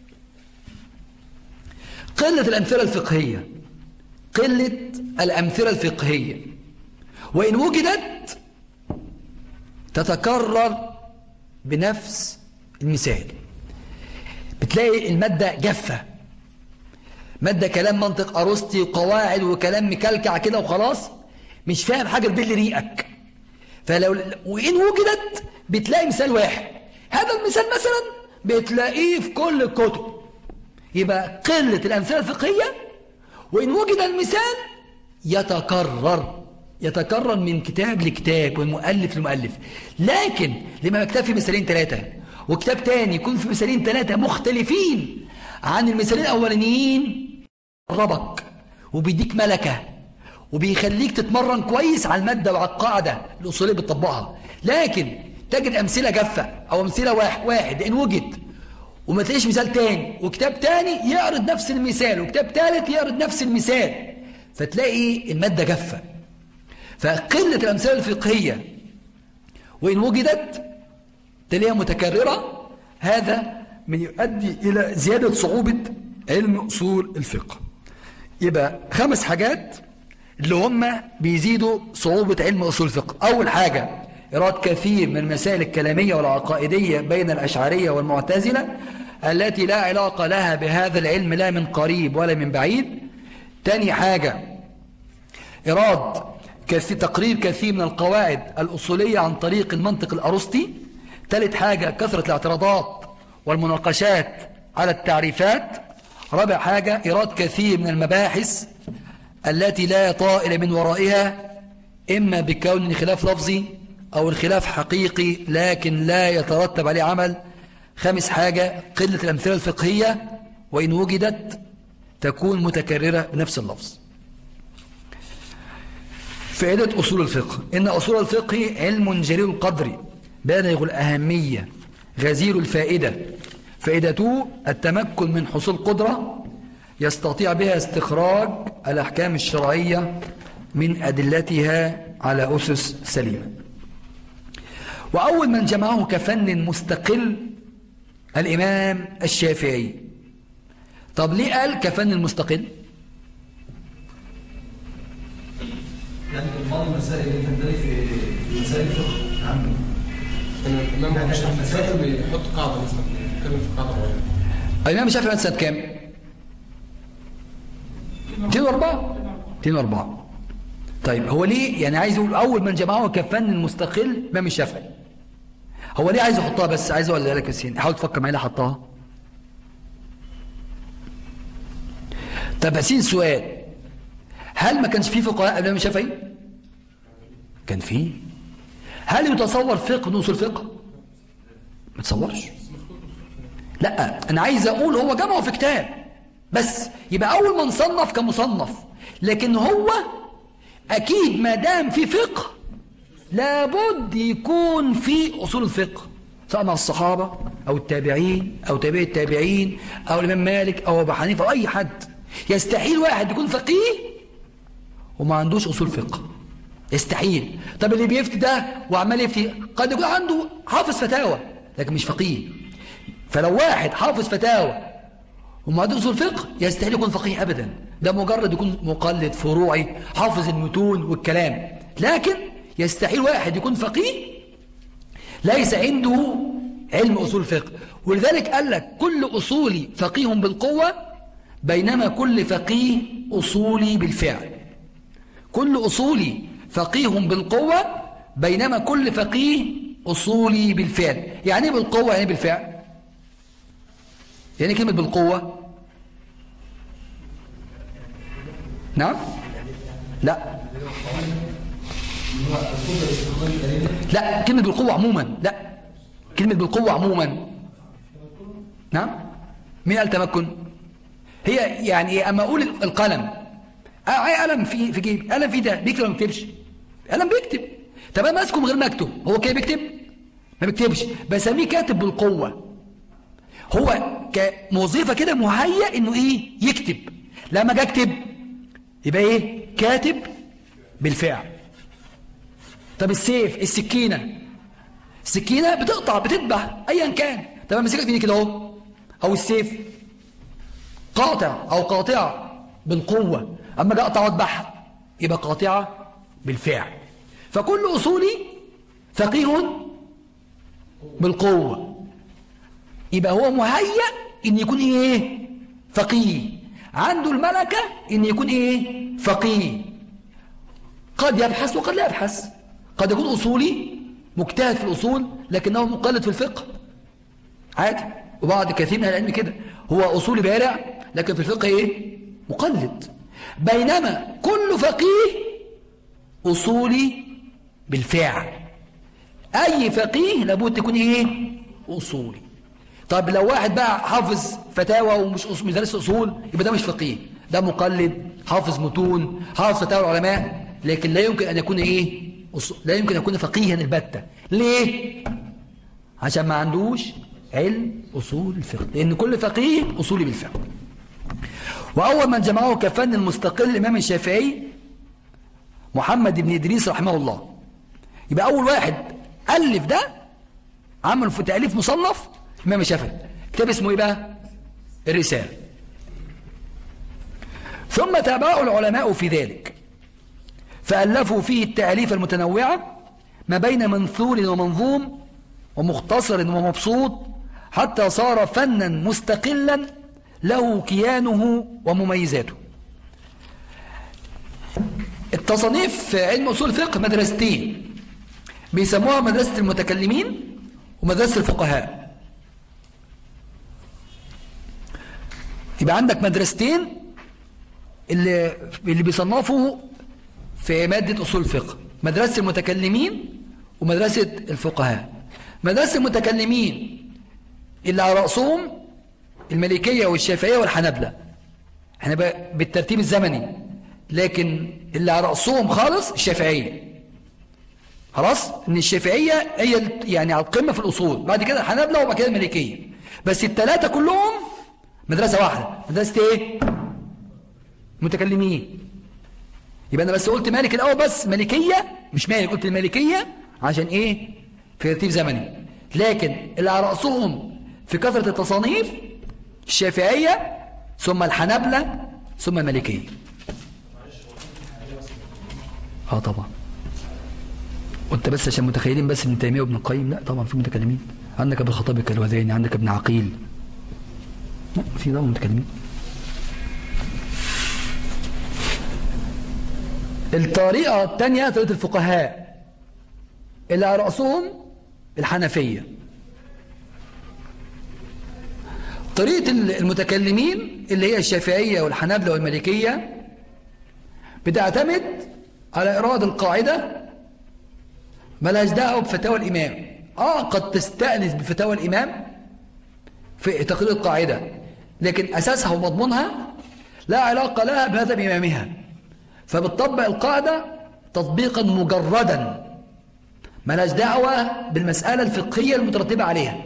قلة الأمثلة الفقهية قلة الأمثلة الفقهية وإن وجدت تتكرر بنفس المثال بتلاقي المادة جافة مادة كلام منطق أرسطي وقواعد وكلام مكلكع كده وخلاص مش فاهم حاجة تبل ريقك فلو وإن وجدت بتلاقي مثال واحد هذا المثال مثلا بتلاقيه في كل الكتب يبقى قلة الأمثلة الفقهية وإن وجد المثال يتكرر يتكرر من كتاب لكتاب ومؤلف لمؤلف لكن لما يكتفي مثالين ثلاثة وكتاب تاني يكون في مثالين ثلاثة مختلفين عن المثالين الأولانيين ربك وبيديك ملكة وبيخليك تتمرن كويس على المادة وعلى القاعدة الأصولية بتطبقها لكن تجد أمثلة جافة أو أمثلة واحد, واحد إن وجد وما تلاقيش مثال تاني وكتاب تاني يعرض نفس المثال وكتاب تالت يعرض نفس المثال فتلاقي المادة جافة فقلة الأمثلة الفقهية وإن وجدت تلاقيها متكررة هذا من يؤدي إلى زيادة صعوبة علم أصول الفقه يبقى خمس حاجات اللي هم بيزيدوا صعوبة علم أصول الفقه أول حاجة إراد كثير من المسائل الكلامية والعقائدية بين الأشعرية والمعتزلة التي لا علاقة لها بهذا العلم لا من قريب ولا من بعيد تاني حاجة إراد تقرير كثير من القواعد الأصولية عن طريق المنطق الأرسطي ثالث حاجة كثرة الاعتراضات والمناقشات على التعريفات رابع حاجة إيراد كثير من المباحث التي لا طائل من ورائها إما بكون الخلاف لفظي أو الخلاف حقيقي لكن لا يترتب عليه عمل خامس حاجة قلة الأمثلة الفقهية وإن وجدت تكون متكررة بنفس اللفظ فائدة أصول الفقه إن أصول الفقه علم جليل القدر بالغ الأهمية غزير الفائدة فائدته التمكن من حصول قدرة يستطيع بها استخراج الأحكام الشرعية من أدلتها على أسس سليمة وأول من جمعه كفن مستقل الإمام الشافعي طب ليه قال كفن مستقل يعني بعض المسائل اللي تندرج في مسائل الفقه عنه الإمام الشافعي بيحط قاعدة مثلا بيتكلم في قاعدة معينة الإمام الشافعي مات سنة كام؟ 204 204 طيب هو ليه يعني عايز يقول أول من جمعه كفن مستقل الإمام الشافعي هو ليه عايز يحطها بس عايز أقول لك ياسين حاول تفكر معايا ليه حطها طب ياسين سؤال هل ما كانش فيه فقهاء قبل الإمام الشافعي كان فيه هل يتصور فقه من اصول فقه ما تصورش لا انا عايز اقول هو جمعه في كتاب بس يبقى اول ما نصنف كمصنف لكن هو اكيد ما دام في فقه لابد يكون في اصول الفقه سواء مع الصحابه او التابعين او تابعي التابعين او الامام مالك او ابو حنيفه او اي حد يستحيل واحد يكون فقيه وما عندوش اصول فقه يستحيل طب اللي بيفتي ده وعمال يفتي قد يكون عنده حافظ فتاوى لكن مش فقيه فلو واحد حافظ فتاوى وما عنده اصول فقه يستحيل يكون فقيه ابدا ده مجرد يكون مقلد فروعي حافظ المتون والكلام لكن يستحيل واحد يكون فقيه ليس عنده علم اصول الفقه ولذلك قال لك كل اصولي فقيه بالقوه بينما كل فقيه اصولي بالفعل كل اصولي فقيه بالقوة بينما كل فقيه أصولي بالفعل يعني ايه بالقوة يعني بالفعل يعني كلمة بالقوة نعم لا لا كلمة بالقوة عموما لا كلمة بالقوة عموما نعم مين قال تمكن هي يعني اما اقول القلم اي قلم في في جيبي قلم في ده بيكتب ولا ما بيكتبش قلم بيكتب طب انا ماسكه من غير ما اكتب هو كده بيكتب ما بيكتبش بسميه كاتب بالقوه هو كوظيفه كده مهيأ انه ايه يكتب لما اجي اكتب يبقى ايه كاتب بالفعل طب السيف السكينه السكينه بتقطع بتذبح ايا كان طب انا ماسكها كده اهو او السيف قاطع او قاطعه بالقوه اما اجي اقطع واذبحها يبقى قاطعه بالفعل فكل اصولي فقيه بالقوه يبقى هو مهيأ ان يكون ايه فقيه عنده الملكه ان يكون ايه فقيه قد يبحث وقد لا يبحث قد يكون اصولي مجتهد في الاصول لكنه مقلد في الفقه عادي وبعض كثير من العلم كده هو اصولي بارع لكن في الفقه ايه مقلد بينما كل فقيه أصولي بالفعل أي فقيه لابد تكون إيه أصولي طب لو واحد بقى حافظ فتاوى ومش مش دارس أصول يبقى ده مش فقيه ده مقلد حافظ متون حافظ فتاوى العلماء لكن لا يمكن أن يكون إيه أصول. لا يمكن أن يكون فقيها البتة ليه عشان ما عندوش علم أصول الفقه لأن كل فقيه أصولي بالفعل وأول من جمعه كفن مستقل الإمام الشافعي محمد بن إدريس رحمه الله يبقى أول واحد ألف ده عمل في تأليف مصنف الإمام الشافعي كتاب اسمه إيه بقى الرسالة ثم تابعه العلماء في ذلك فألفوا فيه التأليف المتنوعة ما بين منثور ومنظوم ومختصر ومبسوط حتى صار فنا مستقلا له كيانه ومميزاته التصانيف في علم أصول الفقه مدرستين بيسموها مدرسة المتكلمين ومدرسة الفقهاء يبقى عندك مدرستين اللي اللي بيصنفوا في مادة أصول الفقه مدرسة المتكلمين ومدرسة الفقهاء مدرسة المتكلمين اللي على رأسهم الملكية والشافعية والحنبلة احنا بقى بالترتيب الزمني لكن اللي على رأسهم خالص الشافعية خلاص ان الشافعية هي يعني على القمة في الأصول بعد كده الحنبلة وبعد كده الملكية بس الثلاثة كلهم مدرسة واحدة مدرسة ايه متكلمين يبقى انا بس قلت مالك الاول بس مالكية مش مالك قلت المالكية عشان ايه في ترتيب زمني لكن اللي على رأسهم في كثرة التصانيف الشافعية ثم الحنبلة ثم المالكية اه طبعا وانت بس عشان متخيلين بس ابن تيميه وابن القيم لا طبعا في متكلمين عندك ابن الخطاب الكلوذاني عندك ابن عقيل لا في طبعا متكلمين الطريقة الثانية طريقة الفقهاء اللي على رأسهم الحنفية طريقة المتكلمين اللي هي الشافعية والحنابلة والمالكية بتعتمد على إيراد القاعدة ملهاش دعوة بفتاوى الإمام آه قد تستأنس بفتاوى الإمام في تقرير القاعدة لكن أساسها ومضمونها لا علاقة لها بهذا بإمامها فبتطبق القاعدة تطبيقا مجردا ملهاش دعوة بالمسألة الفقهية المترتبة عليها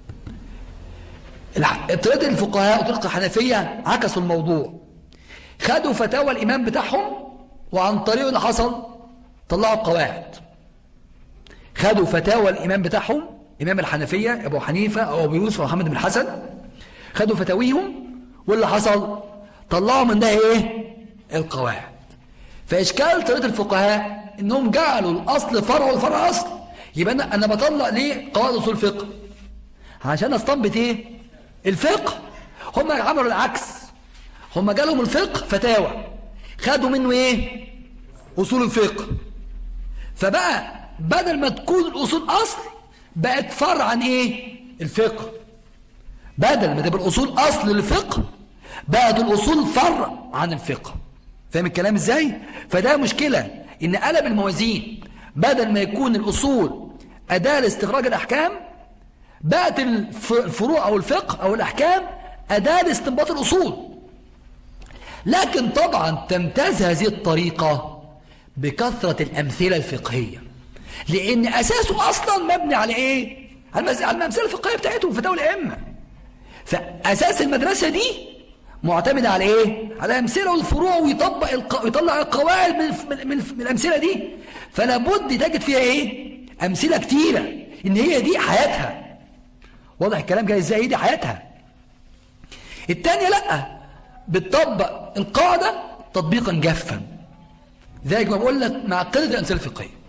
طريقة الفقهاء وطريقة الحنفية عكسوا الموضوع خدوا فتاوى الإمام بتاعهم وعن طريق اللي حصل طلعوا القواعد خدوا فتاوى الإمام بتاعهم إمام الحنفية أبو حنيفة أو أبو يوسف ومحمد بن الحسن خدوا فتاويهم واللي حصل طلعوا من ده إيه القواعد فإشكال طريقة الفقهاء إنهم جعلوا الأصل فرع والفرع أصل يبقى أنا, أنا بطلع ليه قواعد أصول الفقه عشان أستنبط إيه الفقه هم عملوا العكس هم جالهم الفقه فتاوى خدوا منه إيه أصول الفقه فبقى بدل ما تكون الأصول أصل بقت فرع عن إيه الفقه بدل ما تبقى الأصول أصل للفقه بقت الأصول فرع عن الفقه فاهم الكلام إزاي فده مشكلة إن قلب الموازين بدل ما يكون الأصول أداة لاستخراج الأحكام بقت الفروع أو الفقه أو الأحكام أداة لاستنباط الأصول لكن طبعا تمتاز هذه الطريقة بكثرة الأمثلة الفقهية لأن أساسه أصلا مبني على إيه؟ على الأمثلة الفقهية بتاعتهم فتاوى الأئمة فأساس المدرسة دي معتمدة على إيه؟ على أمثلة والفروع ويطبق الق... ويطلع القواعد من, من, من, من الأمثلة دي فلا بد تجد فيها إيه؟ أمثلة كتيرة إن هي دي حياتها واضح الكلام جاي إزاي دي حياتها التانية لأ بتطبق القاعدة تطبيقا جافا ذلك ما بقول لك مع قلة الأمثلة الفقهية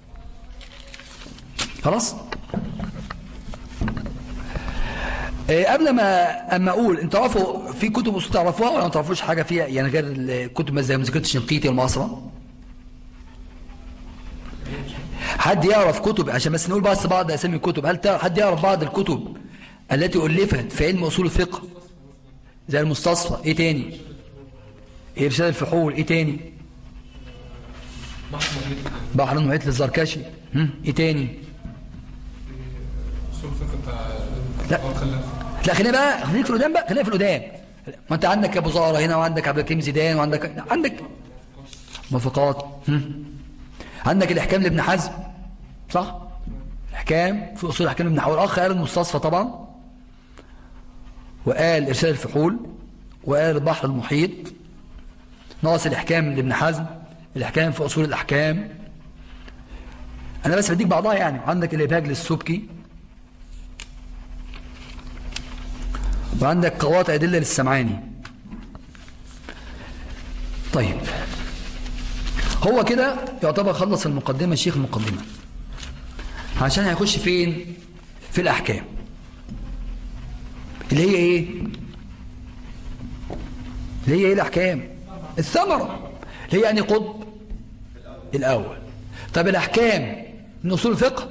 خلاص إيه قبل ما اما اقول انت تعرفوا في كتب اصول تعرفوها ولا ما تعرفوش حاجه فيها يعني غير الكتب زي مذكره الشنقيطي والمعاصره حد يعرف كتب عشان بس نقول بس بعض اسامي الكتب هل تعرف حد يعرف بعض الكتب التي الفت في علم اصول الفقه زي المستصفى ايه تاني ايه ارشاد الفحول ايه تاني بحر المحيط للزركشي ايه تاني اصول الفقه بتاع لا لا خلينا بقى خليك في القدام بقى خلينا في القدام ما انت عندك ابو زهره هنا وعندك عبد الكريم زيدان وعندك عندك موافقات عندك الاحكام لابن حزم صح الاحكام في اصول الاحكام لابن حزم الاخ قال المستصفى طبعا وقال ارشاد الفحول وقال البحر المحيط ناقص الاحكام لابن حزم الاحكام في اصول الاحكام انا بس بديك بعضها يعني عندك الابهاج للسبكي وعندك قواطع أدلة للسمعاني طيب هو كده يعتبر خلص المقدمة الشيخ المقدمة عشان هيخش فين في الأحكام اللي هي ايه اللي هي ايه الأحكام الثمرة اللي هي يعني قطب الأول طب الأحكام من أصول الفقه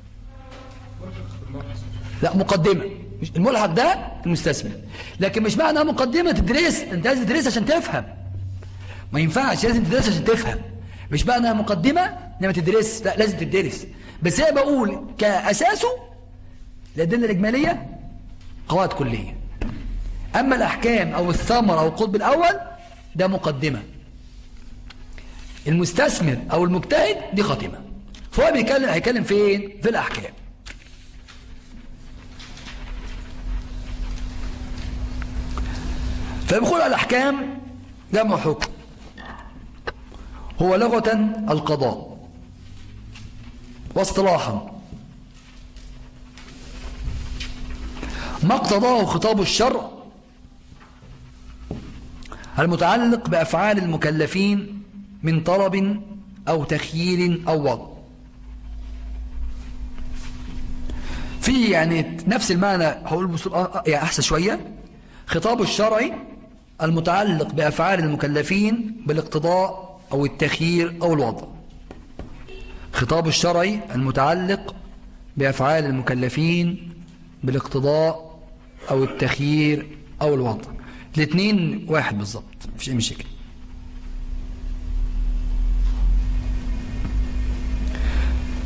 لا مقدمة الملحق ده المستثمر لكن مش معنى مقدمة تدرس انت لازم تدرس عشان تفهم ما ينفعش لازم تدرس عشان تفهم مش معنى مقدمة انما تدرس لا لازم تدرس بس انا بقول كأساسه الأدلة الإجمالية قواعد كلية أما الأحكام أو الثمر أو القطب الأول ده مقدمة المستثمر أو المجتهد دي خاتمة فهو بيتكلم هيتكلم فين في الأحكام فبيقول الأحكام جمع حكم هو لغة القضاء واصطلاحا ما اقتضاه خطاب الشرع المتعلق بأفعال المكلفين من طلب أو تخيير أو وضع في يعني نفس المعنى هقول بصورة يعني أحسن شوية خطاب الشرعي المتعلق بأفعال المكلفين بالاقتضاء أو التخيير أو الوضع خطاب الشرعي المتعلق بأفعال المكلفين بالاقتضاء أو التخيير أو الوضع الاثنين واحد بالظبط مفيش أي مشكلة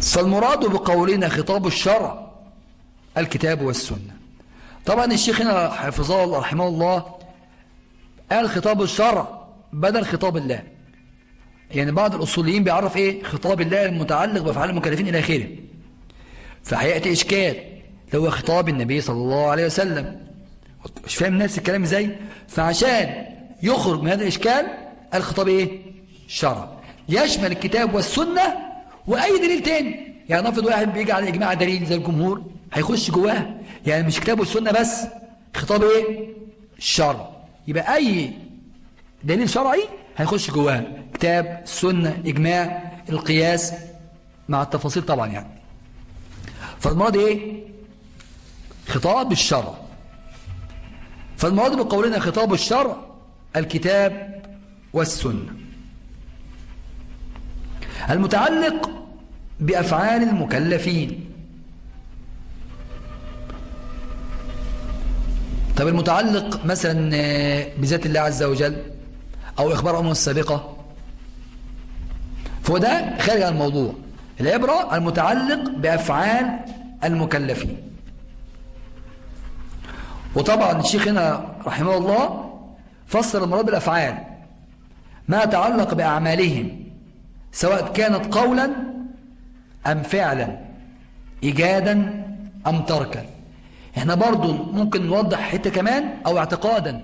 فالمراد بقولنا خطاب الشرع الكتاب والسنة طبعا الشيخ هنا حفظه الله رحمه الله قال خطاب الشرع بدل خطاب الله يعني بعض الأصوليين بيعرف إيه خطاب الله المتعلق بأفعال المكلفين إلى آخره فهيأتي إشكال اللي هو خطاب النبي صلى الله عليه وسلم مش فاهم نفس الكلام ازاي فعشان يخرج من هذا الإشكال الخطاب إيه الشرع يشمل الكتاب والسنة وأي دليل تاني يعني نفرض واحد بيجي على إجماع دليل زي الجمهور هيخش جواه يعني مش كتاب والسنة بس خطاب إيه الشرع يبقى أي دليل شرعي هيخش جواه كتاب السنة إجماع القياس مع التفاصيل طبعا يعني فالمراد إيه خطاب الشرع فالمراد بقولنا خطاب الشرع الكتاب والسنة المتعلق بأفعال المكلفين طب المتعلق مثلا بذات الله عز وجل أو إخبار أمه السابقة فهو ده خارج عن الموضوع العبرة المتعلق بأفعال المكلفين وطبعا الشيخ هنا رحمه الله فسر المراد بالأفعال ما يتعلق بأعمالهم سواء كانت قولا أم فعلا إيجادا أم تركا احنا برضو ممكن نوضح حتة كمان أو اعتقادا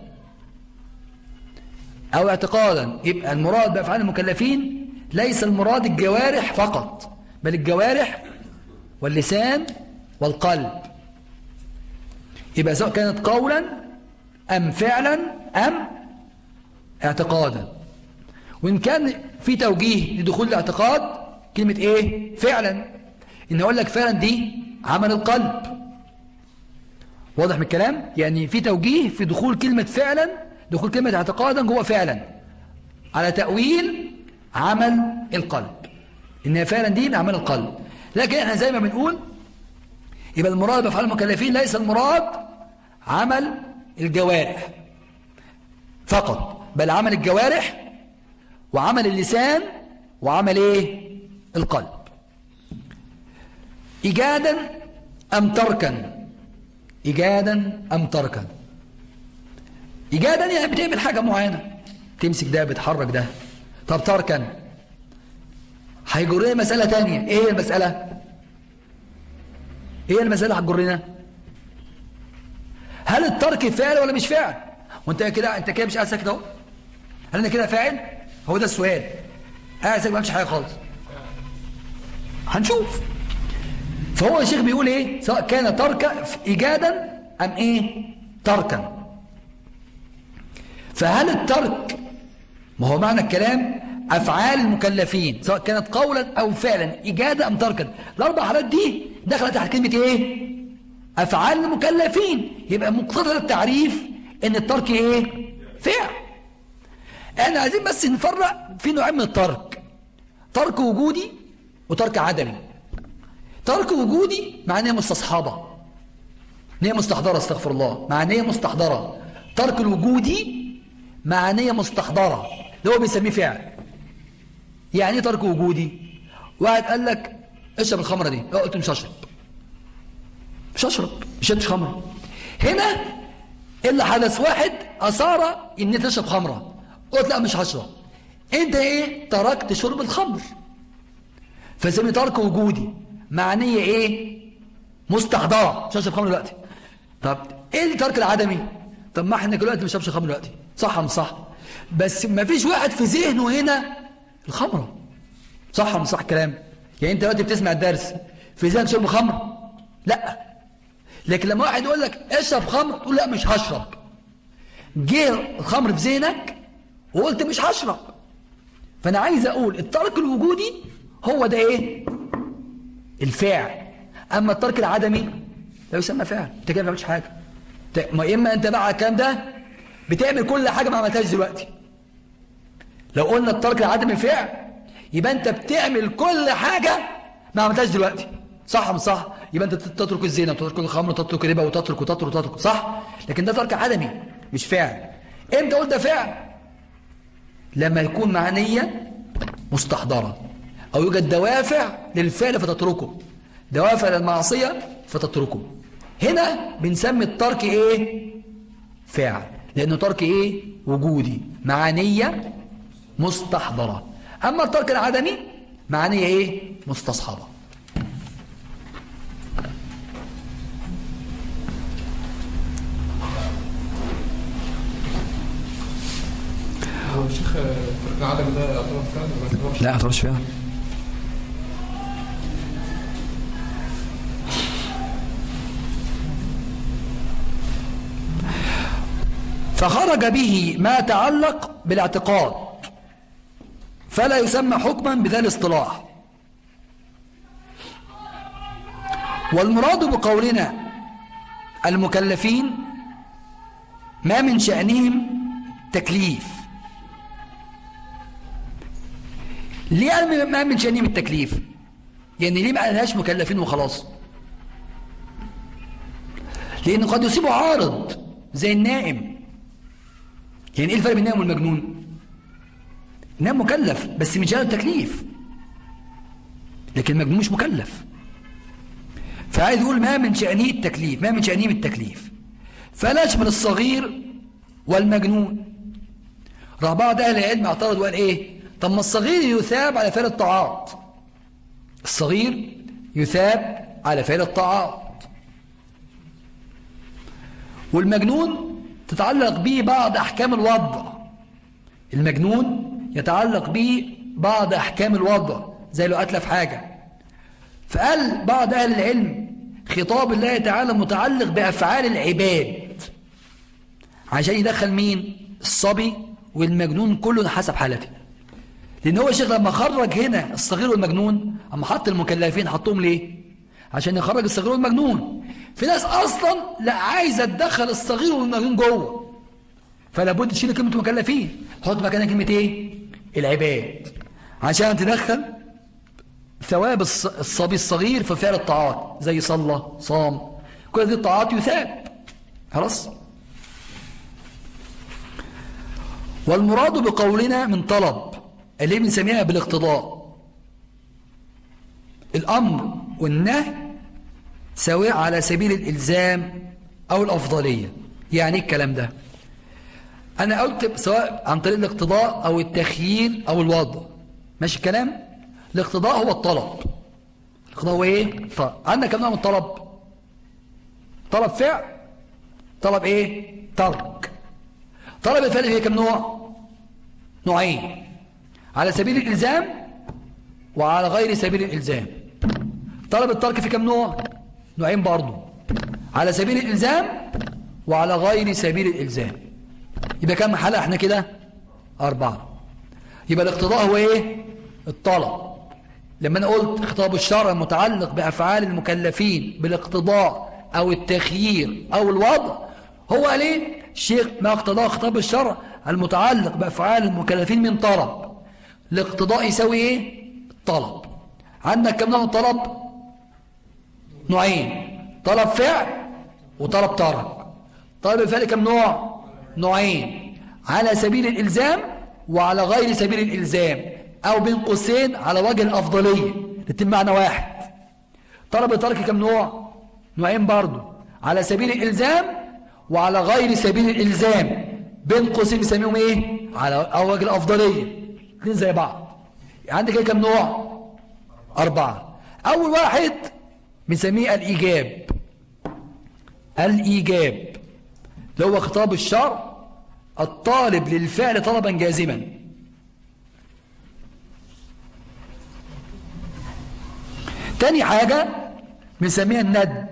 أو اعتقادا يبقى المراد بأفعال المكلفين ليس المراد الجوارح فقط بل الجوارح واللسان والقلب يبقى سواء كانت قولا أم فعلا أم اعتقادا وإن كان في توجيه لدخول الاعتقاد كلمة إيه فعلا إن أقول لك فعلا دي عمل القلب واضح من الكلام يعني في توجيه في دخول كلمة فعلا دخول كلمة اعتقادا جوه فعلا على تأويل عمل القلب إنها فعلا دي من أعمال القلب لكن احنا زي ما بنقول يبقى المراد بأفعال المكلفين ليس المراد عمل الجوارح فقط بل عمل الجوارح وعمل اللسان وعمل ايه القلب إيجادا أم تركا إيجادا أم تركا إيجادا يعني بتعمل حاجة معينة تمسك ده بتحرك ده طب تركا هيجرنا مسألة تانية ايه هي المسألة ايه المسألة هتجرنا هل الترك فعل ولا مش فعل وانت كده انت كده مش قاعد ساكت اهو هل انا كده فاعل هو ده السؤال قاعد ساكت ما عملش حاجه خالص هنشوف فهو الشيخ بيقول ايه سواء كان تركا ايجادا ام ايه تركا فهل الترك ما هو معنى الكلام افعال المكلفين سواء كانت قولا او فعلا ايجادا ام تركا الاربع حالات دي دخلت تحت كلمه ايه افعال المكلفين يبقى مقتضى التعريف ان الترك ايه فعل احنا عايزين بس نفرق في نوعين من الترك ترك وجودي وترك عدمي ترك وجودي معناه مستصحبه نية مستحضرة استغفر الله معناه مستحضرة ترك الوجودي معناه مستحضرة اللي هو بيسميه فعل يعني ايه ترك وجودي واحد قال لك اشرب الخمرة دي اه قلت مش هشرب مش هشرب مش شربتش خمرة هنا اللي حدث واحد أثار ان انت تشرب خمرة قلت لا مش هشرب انت ايه تركت شرب الخمر فسمي ترك وجودي معنية ايه مستحضرة مش هشرب خمر دلوقتي طب ايه الترك العدمي طب ما احنا دلوقتي مش هشربش خمر دلوقتي صح ام صح بس ما فيش واحد في ذهنه هنا الخمرة صح ام صح كلام يعني انت دلوقتي بتسمع الدرس في ذهنك شرب خمر لا لكن لما واحد يقول لك اشرب خمر تقول لا مش هشرب جه الخمر في ذهنك وقلت مش هشرب فانا عايز اقول الترك الوجودي هو ده ايه الفعل اما الترك العدمي لا يسمى فعل انت كده ما بتعملش حاجه ما اما انت بقى على الكلام ده بتعمل كل حاجه ما عملتهاش دلوقتي لو قلنا الترك العدمي فعل يبقى انت بتعمل كل حاجه ما عملتهاش دلوقتي صح مش صح يبقى انت تترك الزنا وتترك الخمر وتترك الربا وتترك وتترك وتترك صح لكن ده ترك عدمي مش فعل امتى قلت ده فعل لما يكون مع نية مستحضرة أو يوجد دوافع للفعل فتتركه دوافع للمعصية فتتركه هنا بنسمي الترك إيه فعل لأنه ترك إيه وجودي معانية مستحضرة أما الترك العدمي معانية إيه مستصحبة هو الشيخ ترك العدم ده يعتبر فعل ولا ما يعتبرش؟ لا اعتبرش فيها فخرج به ما تعلق بالاعتقاد فلا يسمى حكما بذا الاصطلاح والمراد بقولنا المكلفين ما من شأنهم تكليف ليه قال ما من شأنهم التكليف يعني ليه ما قالهاش مكلفين وخلاص لأن قد يصيبه عارض زي النائم يعني ايه الفرق بين النائم والمجنون النائم مكلف بس من شأنه التكليف لكن المجنون مش مكلف فعايز يقول ما من شأنه التكليف ما من شأنهم التكليف فلا يشمل الصغير والمجنون راح بعض أهل العلم اعترض وقال إيه طب ما الصغير يثاب على فعل الطاعات الصغير يثاب على فعل الطاعات والمجنون تتعلق به بعض أحكام الوضع المجنون يتعلق به بعض أحكام الوضع زي لو أتلف حاجة فقال بعض أهل العلم خطاب الله تعالى متعلق بأفعال العباد عشان يدخل مين الصبي والمجنون كله حسب حالته لأن هو الشيخ لما خرج هنا الصغير والمجنون أما حط المكلفين حطهم ليه عشان يخرج الصغير والمجنون في ناس أصلا لا عايزة تدخل الصغير والمجنون جوه فلا بد تشيل كلمة مكلفين تحط مكانها كلمة ايه العباد عشان تدخل ثواب الص- الصبي الصغير في فعل الطاعات زي صلى صام كل هذه الطاعات يثاب خلاص والمراد بقولنا من طلب اللي بنسميها بالاقتضاء الأمر والنهي سواء على سبيل الإلزام أو الأفضلية يعني إيه الكلام ده أنا قلت سواء عن طريق الاقتضاء أو التخييل أو الوضع ماشي الكلام الاقتضاء هو الطلب الاقتضاء هو إيه طلب عندنا كم نوع من الطلب طلب فعل طلب إيه ترك طلب الفعل فيه كم نوع نوعين على سبيل الإلزام وعلى غير سبيل الإلزام طلب الترك في كم نوع نوعين برضو على سبيل الإلزام وعلى غير سبيل الإلزام يبقى كم حالة احنا كده أربعة يبقى الاقتضاء هو ايه الطلب لما انا قلت خطاب الشرع متعلق بأفعال المكلفين بالاقتضاء أو التخيير أو الوضع هو قال ايه الشيخ ما اقتضاه خطاب الشرع المتعلق بأفعال المكلفين من طلب الاقتضاء يساوي ايه طلب عندك كم نوع من الطلب نوعين طلب فعل وطلب ترك طلب الفعل كم نوع نوعين على سبيل الإلزام وعلى غير سبيل الإلزام أو بين قوسين على وجه الأفضلية الاتنين معنى واحد طلب الترك كم نوع نوعين برضو على سبيل الإلزام وعلى غير سبيل الإلزام بين قوسين بيسميهم ايه على أو وجه الأفضلية الاثنين زي بعض عندك ايه كم نوع أربعة أول واحد بنسميه الإيجاب الإيجاب اللي هو خطاب الشرع الطالب للفعل طلبا جازما تاني حاجة بنسميها الندب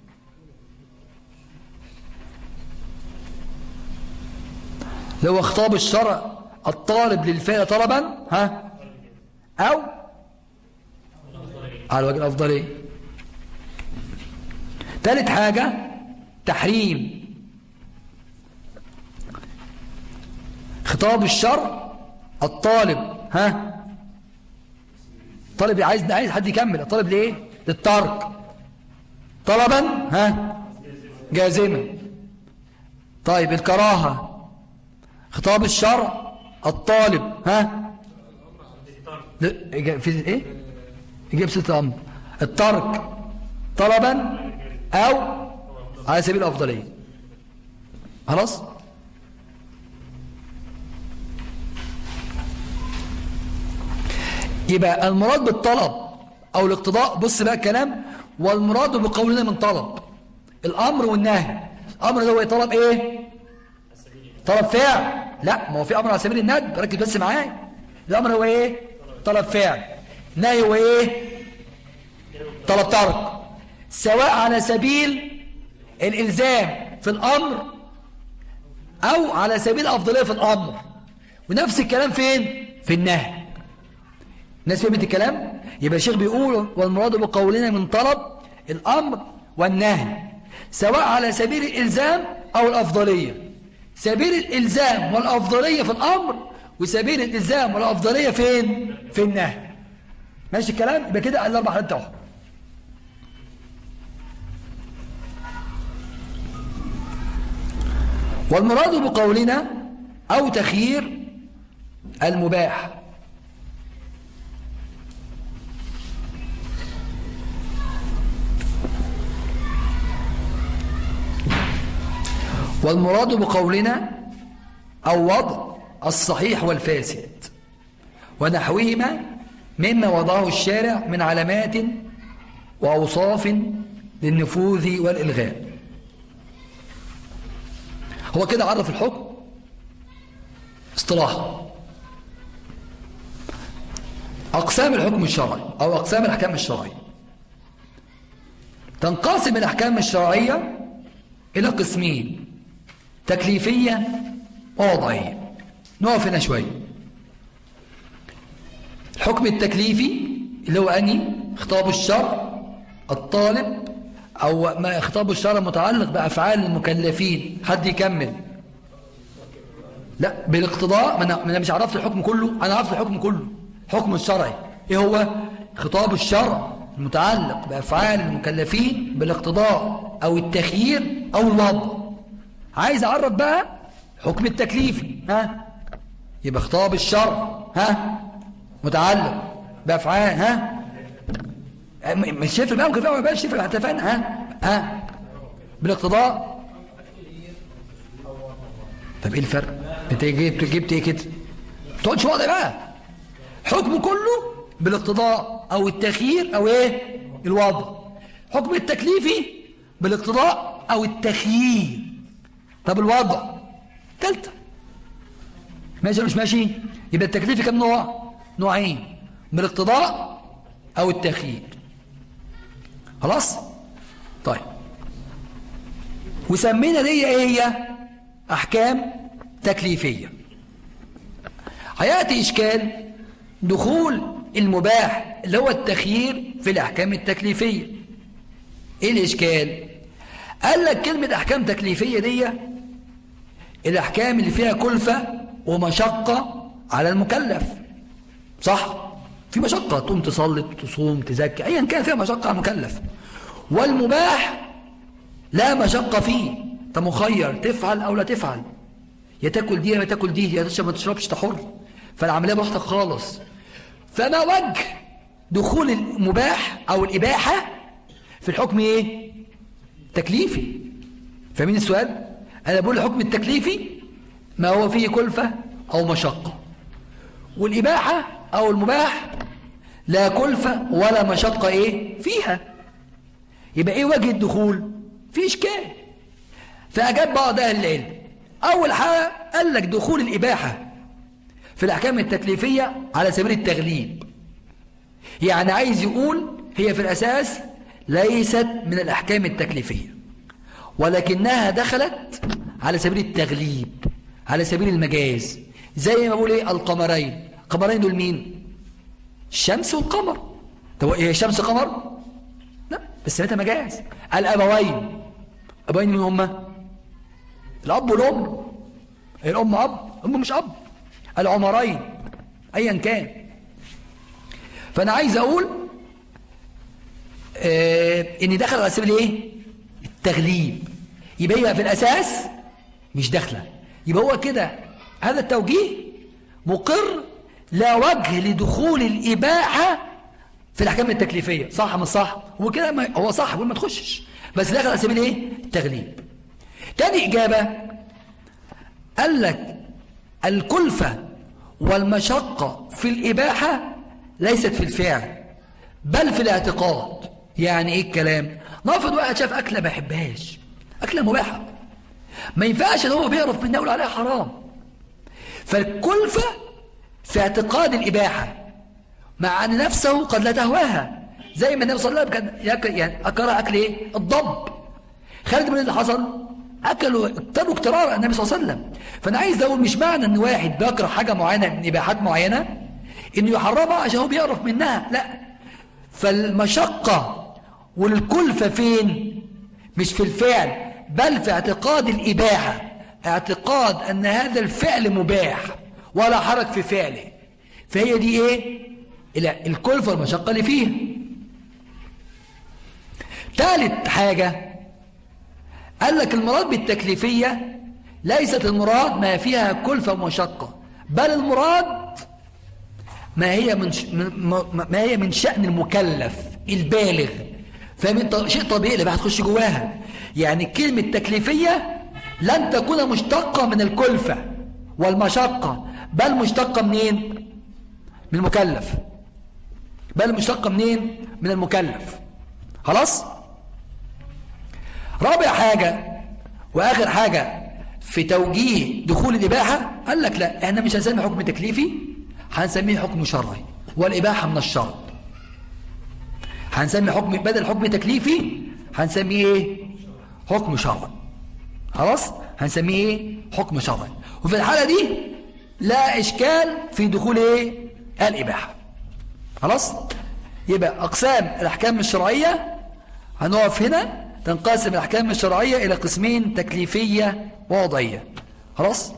اللي هو خطاب الشرع الطالب للفعل طلبا ها أو على وجه الأفضلية ثالث حاجة تحريم خطاب الشرع الطالب ها طالب عايز عايز حد يكمل الطالب ليه للترك طلبا ها جازما طيب الكراهة خطاب الشرع الطالب ها لا، إجا- في ايه يجيب ستة امر الترك طلبا او على سبيل الافضليه خلاص يبقى المراد بالطلب او الاقتضاء بص بقى الكلام والمراد بقولنا من طلب الامر والنهي الامر ده هو طلب ايه طلب فعل لا ما هو في امر على سبيل الندب ركز بس معايا الامر هو ايه طلب فعل نهي هو ايه طلب ترك سواء على سبيل الالزام في الامر او على سبيل الافضليه في الامر ونفس الكلام فين في النهي الناس فهمت الكلام يبقى الشيخ بيقول والمراد بقولنا من طلب الامر والنهي سواء على سبيل الالزام او الافضليه سبيل الالزام والافضليه في الامر وسبيل الالزام والافضليه فين في النهي ماشي الكلام يبقى كده الاربع حالات بتوعهم والمراد بقولنا او تخيير المباح والمراد بقولنا أو وضع الصحيح والفاسد ونحوهما مما وضعه الشارع من علامات وأوصاف للنفوذ والإلغاء هو كده عرف الحكم اصطلاحا أقسام الحكم الشرعي أو أقسام الأحكام الشرعية تنقسم الأحكام الشرعية إلى قسمين تكليفية ووضعية نقف هنا شوية الحكم التكليفي اللي هو أني خطاب الشرع الطالب أو ما خطاب الشرع متعلق بأفعال المكلفين حد يكمل لا بالاقتضاء ما أنا, ما أنا مش عرفت الحكم كله أنا عرفت الحكم كله حكم الشرعي إيه هو خطاب الشرع المتعلق بأفعال المكلفين بالاقتضاء أو التخيير أو الوضع عايز أعرف بقى حكم التكليفي ها يبقى خطاب الشرع ها متعلق بأفعال ها م- مش شايف بقى ممكن فيها مش شايف اتفقنا ها ها بالاقتضاء طب ايه الفرق انت جبت جبت ايه كده تقعدش واضح بقى حكم كله بالاقتضاء او التخيير او ايه الوضع حكم التكليفي بالاقتضاء او التخيير طب الوضع تالتة ماشي ولا مش ماشي يبقى التكليفي كم نوع نوعين بالاقتضاء او التخيير خلاص طيب وسمينا دي ايه هي احكام تكليفيه هياتي اشكال دخول المباح اللي هو التخيير في الاحكام التكليفيه ايه الاشكال قال لك كلمه احكام تكليفيه دي الاحكام اللي فيها كلفه ومشقه على المكلف صح في مشقه تقوم تصلي تصوم تزكي ايا كان فيها مشقه على المكلف والمباح لا مشقه فيه انت مخير تفعل او لا تفعل يا تاكل دي يا تاكل دي يا تشرب ما تشربش تحر فالعمليه براحتك خالص فما وجه دخول المباح او الاباحه في الحكم ايه تكليفي فاهمين السؤال انا بقول الحكم التكليفي ما هو فيه كلفه او مشقه والاباحه او المباح لا كلفه ولا مشقه ايه فيها يبقى ايه وجه الدخول في اشكال فاجاب بعض اهل العلم اول حاجه قال لك دخول الاباحه في الاحكام التكليفيه على سبيل التغليب يعني عايز يقول هي في الاساس ليست من الاحكام التكليفيه ولكنها دخلت على سبيل التغليب على سبيل المجاز زي ما بقول ايه القمرين القمرين دول مين الشمس والقمر طب هي الشمس قمر لا بس سميتها مجاز الابوين ابوين مين هما الاب والام الام اب الام مش اب العمرين ايا كان فانا عايز اقول آه ان دخل على سبيل ايه التغليب يبقى هي في الاساس مش داخله يبقى هو كده هذا التوجيه مقر لا وجه لدخول الإباحة في الأحكام التكليفية صح مش صح هو كده ما هو صح بيقول ما تخشش بس داخل على سبيل ايه تغليب تاني إجابة قال لك الكلفة والمشقة في الإباحة ليست في الفعل بل في الاعتقاد يعني ايه الكلام نافض واحد شاف أكلة ما يحبهاش أكلة مباحة ما ينفعش ان هو بيعرف منها يقول عليها حرام فالكلفة في اعتقاد الإباحة مع أن نفسه قد لا تهواها زي ما النبي صلى الله عليه وسلم كان يأكل يعني أكره أكل إيه؟ الضب خالد بن اللي حصل أكلوا اقتلوا اقترار النبي صلى الله عليه وسلم فأنا عايز أقول مش معنى أن واحد بيكره حاجة معينة من إباحات معينة إنه يحرمها عشان هو بيعرف منها لا فالمشقة والكلفة فين مش في الفعل بل في اعتقاد الإباحة اعتقاد أن هذا الفعل مباح ولا حرج في فعله فهي دي إيه لا الكلفة والمشقة اللي فيها ثالث حاجة قال لك المراد بالتكليفية ليست المراد ما فيها كلفة ومشقة بل المراد ما هي من ش... ما هي من شأن المكلف البالغ فمن شيء طبيعي اللي هتخش جواها يعني كلمة تكليفية لن تكون مشتقة من الكلفة والمشقة بل مشتقة منين من المكلف بل مشتقة منين من المكلف خلاص رابع حاجة وآخر حاجة في توجيه دخول الإباحة قال لك لا احنا مش هنسمي حكم تكليفي هنسميه حكم شرعي والإباحة من الشرط هنسمي حكم بدل حكم تكليفي هنسميه ايه حكم شرعي خلاص هنسميه ايه حكم شرعي وفي الحالة دي لا إشكال في دخول ايه الإباحة خلاص يبقى أقسام الأحكام الشرعية هنقف هنا تنقسم الأحكام الشرعية إلى قسمين تكليفية ووضعية خلاص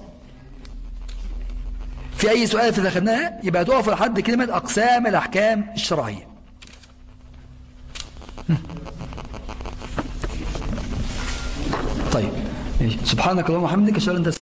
في أي سؤال في اللي أخذناه يبقى تقف لحد كلمة أقسام الأحكام الشرعية طيب سبحانك اللهم وبحمدك اشهد ان لا